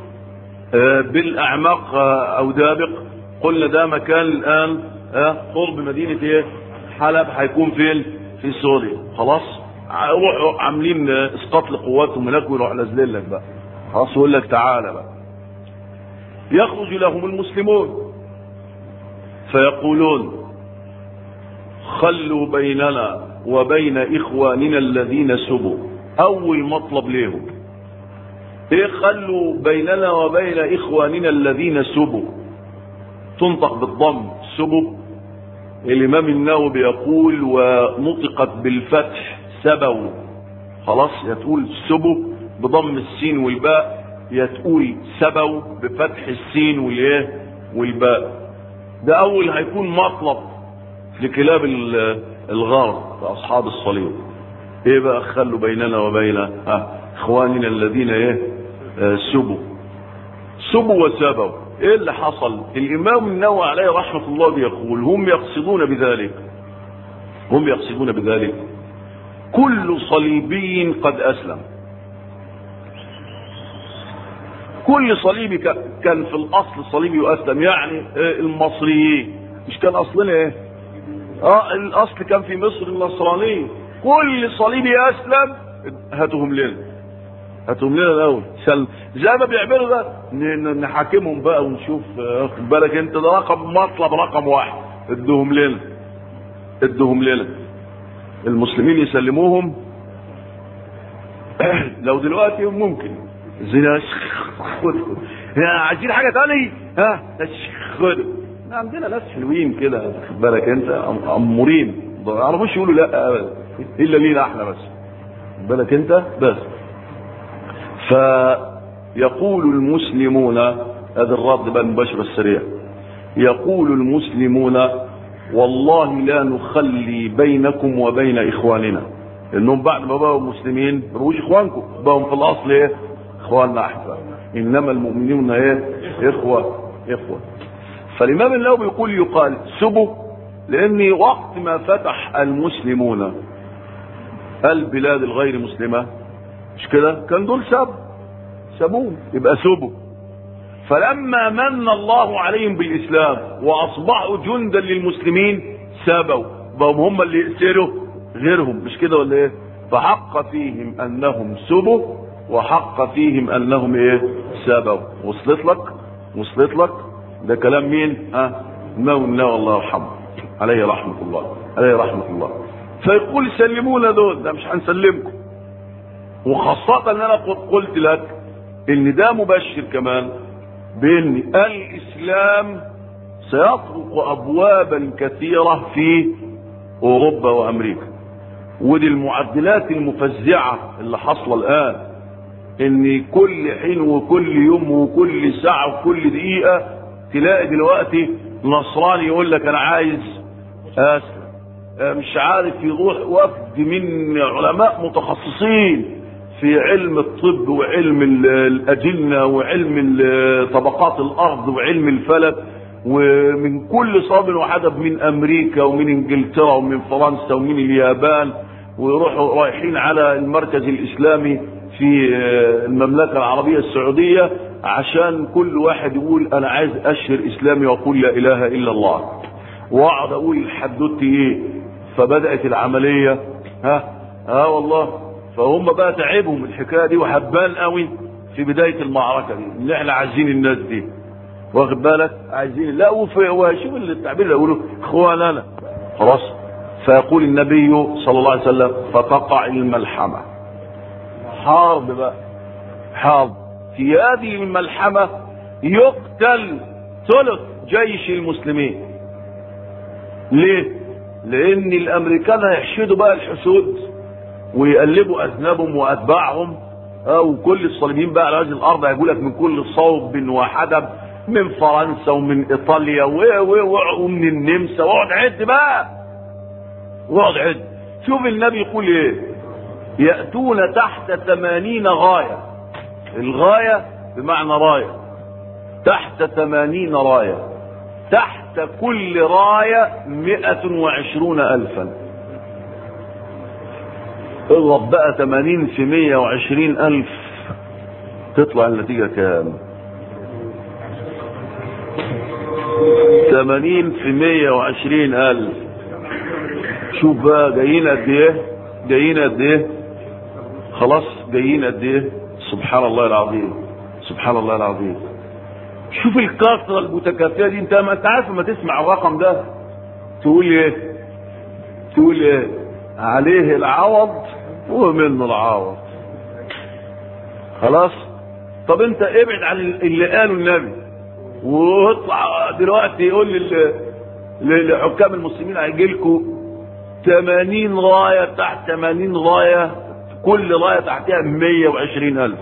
Speaker 1: بالأعماق أو دابق قلنا ده مكان الآن قرب مدينة إيه حلب هيكون فين في سوريا خلاص روحوا عاملين اسقاط لقواتهم هناك ويروح نازلين لك بقى خلاص يقول لك تعالى بقى يخرج لهم المسلمون فيقولون خلوا بيننا وبين اخواننا الذين سبوا اول مطلب ليهم ايه خلوا بيننا وبين اخواننا الذين سبوا تنطق بالضم سبوا الامام النووي بيقول ونطقت بالفتح سبوا خلاص يا تقول سبوا بضم السين والباء يا تقول سبوا بفتح السين والايه والباء ده اول هيكون مطلب لكلاب الغار لاصحاب الصليب ايه بقى خلوا بيننا وبين ها اخواننا الذين ايه آه سبوا سبوا وسبوا ايه اللي حصل الامام النووي عليه رحمة الله بيقول هم يقصدون بذلك هم يقصدون بذلك كل صليبي قد اسلم كل صليبي كان في الاصل صليبي واسلم يعني المصريين مش كان اصلنا ايه اه الاصل كان في مصر النصرانية كل صليبي اسلم هاتهم لنا هاتهم لنا الاول سلم زي ما بيعملوا ده نحاكمهم بقى ونشوف خد بالك انت ده رقم مطلب رقم واحد ادوهم لنا ادوهم لنا المسلمين يسلموهم لو دلوقتي ممكن زنا خدوا عايزين حاجه تاني ها خدوا عندنا ناس حلوين كده خد بالك انت امورين ما يعرفوش يقولوا لا ابدا الا لينا احنا بس خد بالك انت بس فيقول المسلمون هذا الرد بقى المباشر السريع يقول المسلمون والله لا نخلي بينكم وبين اخواننا انهم بعد ما بقوا مسلمين ما بقوش اخوانكم بقوا في الاصل ايه اخواننا احباب انما المؤمنون ايه اخوه اخوه فالامام النووي بيقول يقال سبوا لان وقت ما فتح المسلمون البلاد الغير مسلمه مش كده كان دول سب سبوه يبقى سبوا فلما من الله عليهم بالاسلام واصبحوا جندا للمسلمين سبوا بقوا هم اللي يأسروا غيرهم مش كده ولا ايه فحق فيهم انهم سبوا وحق فيهم انهم ايه سبوا وصلت لك وصلت لك ده كلام مين ها نو نو الله يرحمه عليه رحمة الله عليه رحمة الله فيقول سلمونا دول ده مش هنسلمكم وخاصة ان انا قلت لك ان ده مبشر كمان بان الاسلام سيطرق ابوابا كثيرة في اوروبا وامريكا ودي المعدلات المفزعة اللي حصل الان ان كل حين وكل يوم وكل ساعة وكل دقيقة تلاقي دلوقتي نصراني يقول لك انا عايز اسلم مش عارف يروح وفد من علماء متخصصين في علم الطب وعلم الأجنة وعلم طبقات الأرض وعلم الفلك ومن كل صاب وحدب من أمريكا ومن إنجلترا ومن فرنسا ومن اليابان ويروحوا رايحين على المركز الإسلامي في المملكة العربية السعودية عشان كل واحد يقول أنا عايز أشهر إسلامي وأقول لا إله إلا الله وأقعد أقول حدوتي إيه فبدأت العملية ها ها والله فهم بقى تعبهم الحكايه دي وحبان قوي في بدايه المعركه دي اللي احنا عايزين الناس دي واخد بالك عايزين لا وشوف التعبير اللي يقولوا اخواننا خلاص فيقول النبي صلى الله عليه وسلم فتقع الملحمه حرب بقى حرب في هذه الملحمه يقتل ثلث جيش المسلمين ليه لان الامريكان هيحشدوا بقى الحشود ويقلبوا اذنابهم واتباعهم وكل الصليبيين بقى على وجه الارض هيقول لك من كل صوب وحدب من فرنسا ومن ايطاليا ومن النمسا واقعد عد بقى واقعد عد شوف النبي يقول ايه ياتون تحت ثمانين غايه الغايه بمعنى رايه تحت ثمانين رايه تحت كل رايه مئة وعشرون الفا اضرب بقى 80 في 120 ألف تطلع النتيجة كام 80 في 120 ألف شوف بقى جايين قد ايه جايين قد ايه خلاص جايين قد ايه سبحان الله العظيم سبحان الله العظيم شوف الكثرة المتكافئة دي انت ما انت عارف لما تسمع الرقم ده تقول ايه تقول ايه عليه العوض ومنه العوض خلاص طب انت ابعد عن اللي قاله النبي واطلع دلوقتي يقول لل- للحكام المسلمين هيجي لكم 80 رايه تحت 80 رايه كل رايه تحتها 120 الف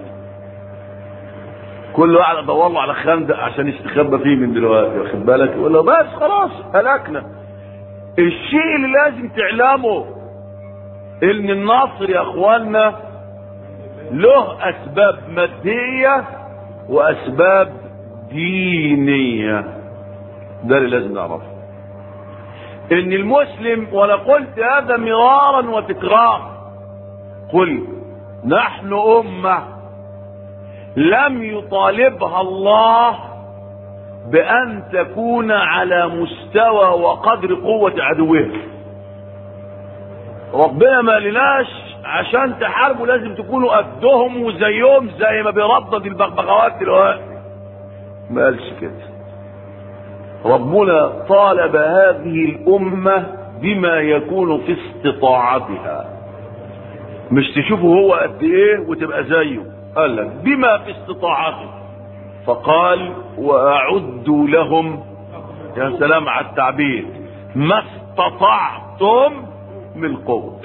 Speaker 1: كل واحد ادور له على خندق عشان يستخبى فيه من دلوقتي واخد بالك يقول له بس خلاص هلكنا الشيء اللي لازم تعلمه ان النصر يا اخوانا له اسباب مادية واسباب دينية ده اللي لازم نعرفه ان المسلم وانا قلت هذا مرارا وتكرارا قل نحن امه لم يطالبها الله بان تكون على مستوى وقدر قوه عدوها ربنا ما لناش عشان تحاربوا لازم تكونوا قدهم وزيهم زي ما بيردد البغبغاوات دلوقتي ما قالش كده ربنا طالب هذه الأمة بما يكون في استطاعتها مش تشوفه هو قد ايه وتبقى زيه قال لك بما في استطاعته فقال وأعدوا لهم يا سلام على التعبير ما استطعتم من قوة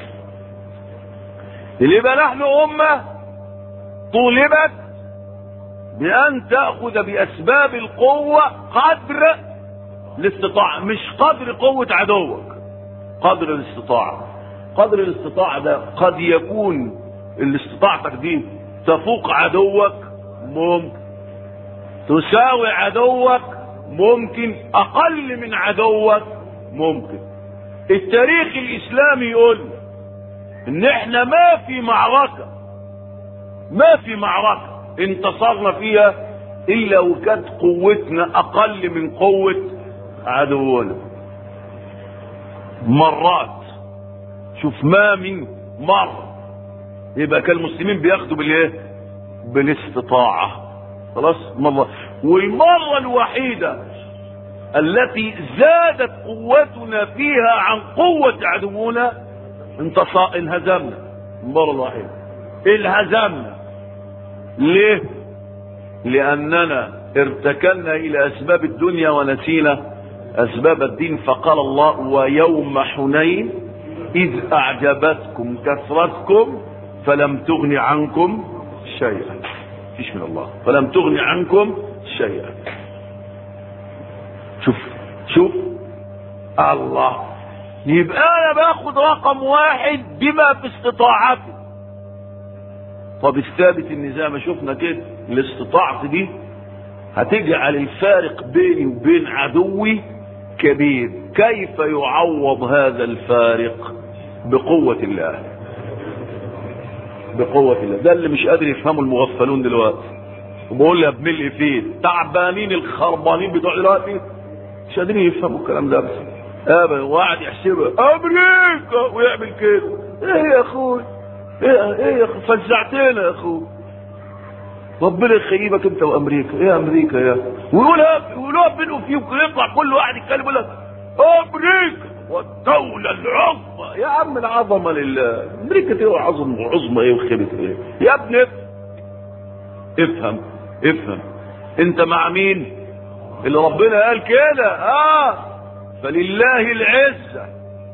Speaker 1: يبقى نحن أمة طولبت بأن تأخذ بأسباب القوة قدر الاستطاعة مش قدر قوة عدوك قدر الاستطاعة قدر الاستطاعة ده قد يكون اللي استطاعتك دي تفوق عدوك ممكن تساوي عدوك ممكن اقل من عدوك ممكن التاريخ الاسلامي يقول ان احنا ما في معركة ما في معركة انتصرنا فيها الا وكانت قوتنا اقل من قوة عدونا مرات شوف ما من مرة يبقى كان المسلمين بياخدوا بالايه بالاستطاعة خلاص مرة والمرة الوحيدة التي زادت قوتنا فيها عن قوة عدونا انتصا انهزمنا المرة الوحيدة انهزمنا ليه لأننا ارتكلنا إلى أسباب الدنيا ونسينا أسباب الدين فقال الله ويوم حنين إذ أعجبتكم كثرتكم فلم تغن عنكم شيئا فيش من الله فلم تغن عنكم شيئا شوف شوف الله يبقى انا باخد رقم واحد بما في استطاعتي طب الثابت ان زي ما شفنا كده الاستطاعة دي هتجعل الفارق بيني وبين عدوي كبير كيف يعوض هذا الفارق بقوة الله بقوة الله ده اللي مش قادر يفهمه المغفلون دلوقتي وبقول لي بملء فيه تعبانين الخربانين بتوع دلوقتي مش قادرين يفهموا الكلام ده بس ابدا وقعد يحسبها امريكا ويعمل كده ايه يا اخوي ايه ايه يا اخوي فزعتنا يا اخوي ربنا يخيبك انت وامريكا ايه امريكا يا ويقولها يقولوها بينه وفيه يطلع كل واحد يتكلم يقول لك امريكا والدولة العظمى يا عم العظمة لله امريكا دي عظمة وعظمى ايه وخيبة ايه يا ابني افهم افهم انت مع مين اللي ربنا قال كده اه فلله العزة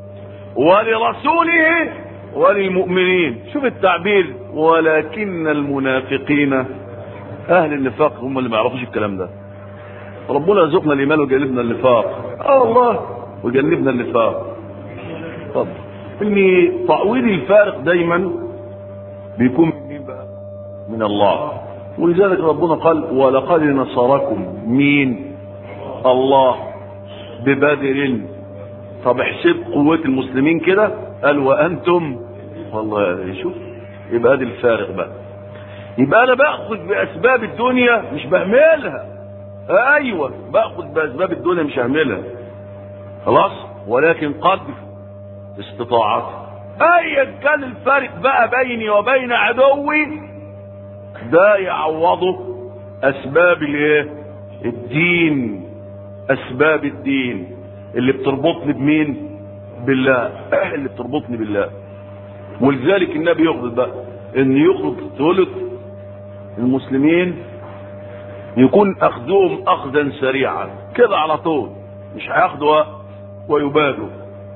Speaker 1: ولرسوله وللمؤمنين شوف التعبير ولكن المنافقين اهل النفاق هم اللي ما يعرفوش الكلام ده ربنا يرزقنا الايمان وجنبنا النفاق اه والله وجنبنا النفاق طب ان تعويض الفارق دايما بيكون من مين بقى من الله ولذلك ربنا قال ولقد نصركم مين الله ببدر طب احسب قوة المسلمين كده قال وانتم والله شوف يبقى ادي الفارق بقى يبقى انا باخذ باسباب الدنيا مش بهملها ايوه باخذ باسباب الدنيا مش هعملها خلاص ولكن قدر استطاعتي ايا كان الفارق بقى بيني وبين عدوي ده يعوضه اسباب الايه الدين اسباب الدين اللي بتربطني بمين بالله اللي بتربطني بالله ولذلك النبي يخرج بقى ان يخرج ثلث المسلمين يكون اخذهم اخذا سريعا كده على طول مش هياخدوا ويبادوا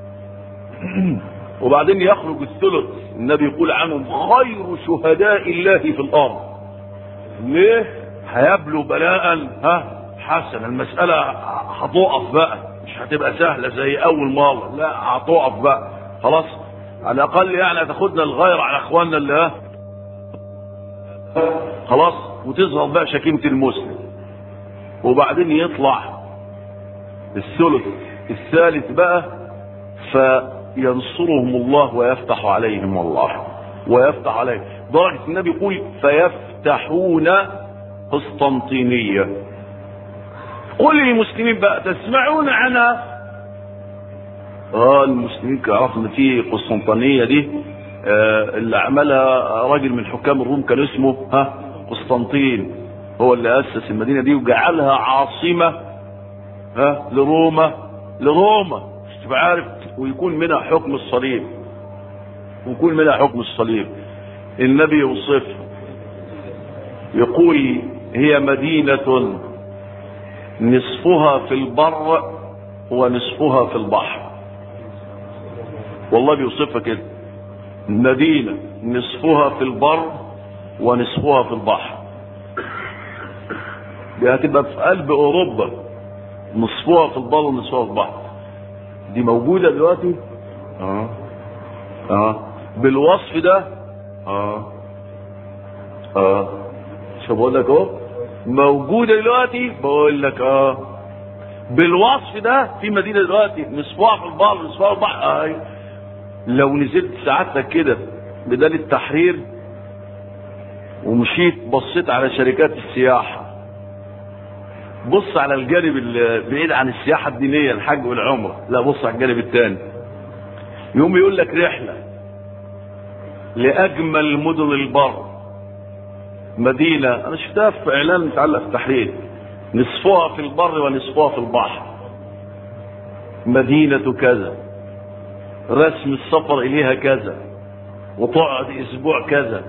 Speaker 1: وبعدين يخرج الثلث النبي يقول عنهم خير شهداء الله في الارض ليه هيبلوا بلاء ها حسنا المسألة هتقف بقى مش هتبقى سهلة زي أول مرة لا هتقف بقى خلاص على الاقل يعني هتاخدنا الغير على اخواننا اللي ها خلاص وتظهر بقى شكيمة المسلم وبعدين يطلع الثلث الثالث بقى فينصرهم الله ويفتح عليهم الله ويفتح عليهم درجة النبي يقول فيفتحون قسطنطينية قل للمسلمين بقى تسمعون عنها اه المسلمين كانوا يعرفوا ان في قسطنطينية دي آه اللي عملها راجل من حكام الروم كان اسمه ها قسطنطين هو اللي اسس المدينة دي وجعلها عاصمة ها لروما لروما مش تبقى عارف ويكون منها حكم الصليب ويكون منها حكم الصليب النبي يوصفها يقول هي مدينة نصفها في البر ونصفها في البحر والله بيوصفها كده مدينة نصفها في البر ونصفها في البحر دي هتبقى في قلب اوروبا نصفها في البر ونصفها في البحر دي موجودة دلوقتي اه اه بالوصف ده اه اه شو بقول لك اهو موجودة دلوقتي بقول لك اه بالوصف ده في مدينة دلوقتي نصفها في البر نصفها في البحر آه. لو نزلت سعادتك كده بدال التحرير ومشيت بصيت على شركات السياحة بص على الجانب بعيد عن السياحة الدينية الحج والعمرة لا بص على الجانب الثاني يوم يقول لك رحلة لأجمل مدن البر مدينة أنا شفتها في إعلان متعلق في التحرير نصفها في البر ونصفها في البحر مدينة كذا رسم السفر إليها كذا وتقعد أسبوع كذا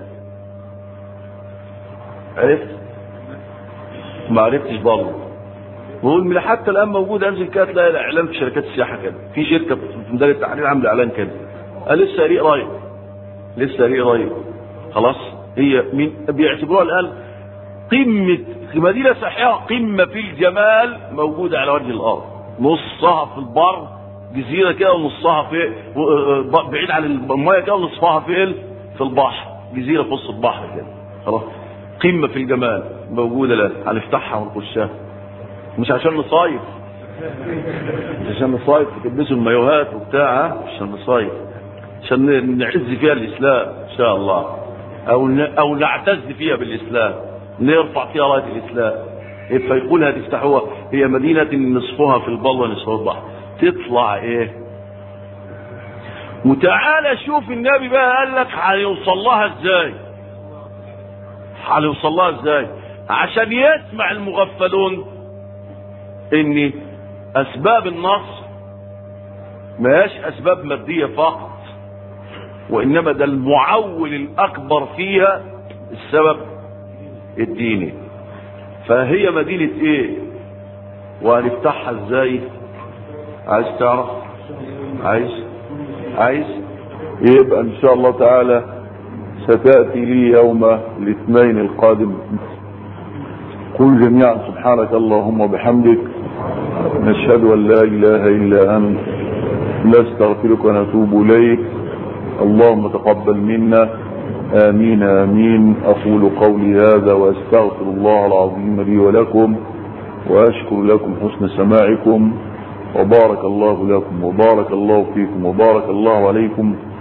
Speaker 1: عرفت؟ ما عرفتش برضه بقول حتى الان موجود انزل كده تلاقي الاعلان في شركات السياحه كده في شركه في مدينه التحرير عامله اعلان كده قال لسه قريب قريب لسه قريب قريب خلاص هي مين بيعتبروها الان قمه في مدينه سياحيه قمه في الجمال موجوده على وجه الارض نصها في البر جزيره كده ونصها في بعيد عن الميه كده ونصفها في في البحر جزيره في وسط البحر كده خلاص قمه في الجمال موجوده الان هنفتحها ونخشها مش عشان نصايف مش عشان نصايف تلبسوا المايوهات وبتاع مش عشان نصايف عشان نعز فيها الاسلام ان شاء الله او او نعتز فيها بالاسلام نرفع فيها رايه الاسلام فيقول هتفتحوها هي مدينة نصفها في البر ونصفها في البحر تطلع ايه وتعالى شوف النبي بقى قال لك هيوصل لها ازاي هيوصل لها ازاي عشان يسمع المغفلون ان اسباب النصر ما هياش اسباب مادية فقط وانما ده المعول الاكبر فيها السبب الديني فهي مدينة ايه وهنفتحها ازاي عايز تعرف عايز عايز يبقى ان شاء الله تعالى ستأتي لي يوم الاثنين القادم قل جميعا سبحانك اللهم وبحمدك نشهد ان لا اله الا انت نستغفرك ونتوب اليك اللهم تقبل منا امين امين اقول قولي هذا واستغفر الله العظيم لي ولكم واشكر لكم حسن سماعكم وبارك الله لكم وبارك الله فيكم وبارك الله عليكم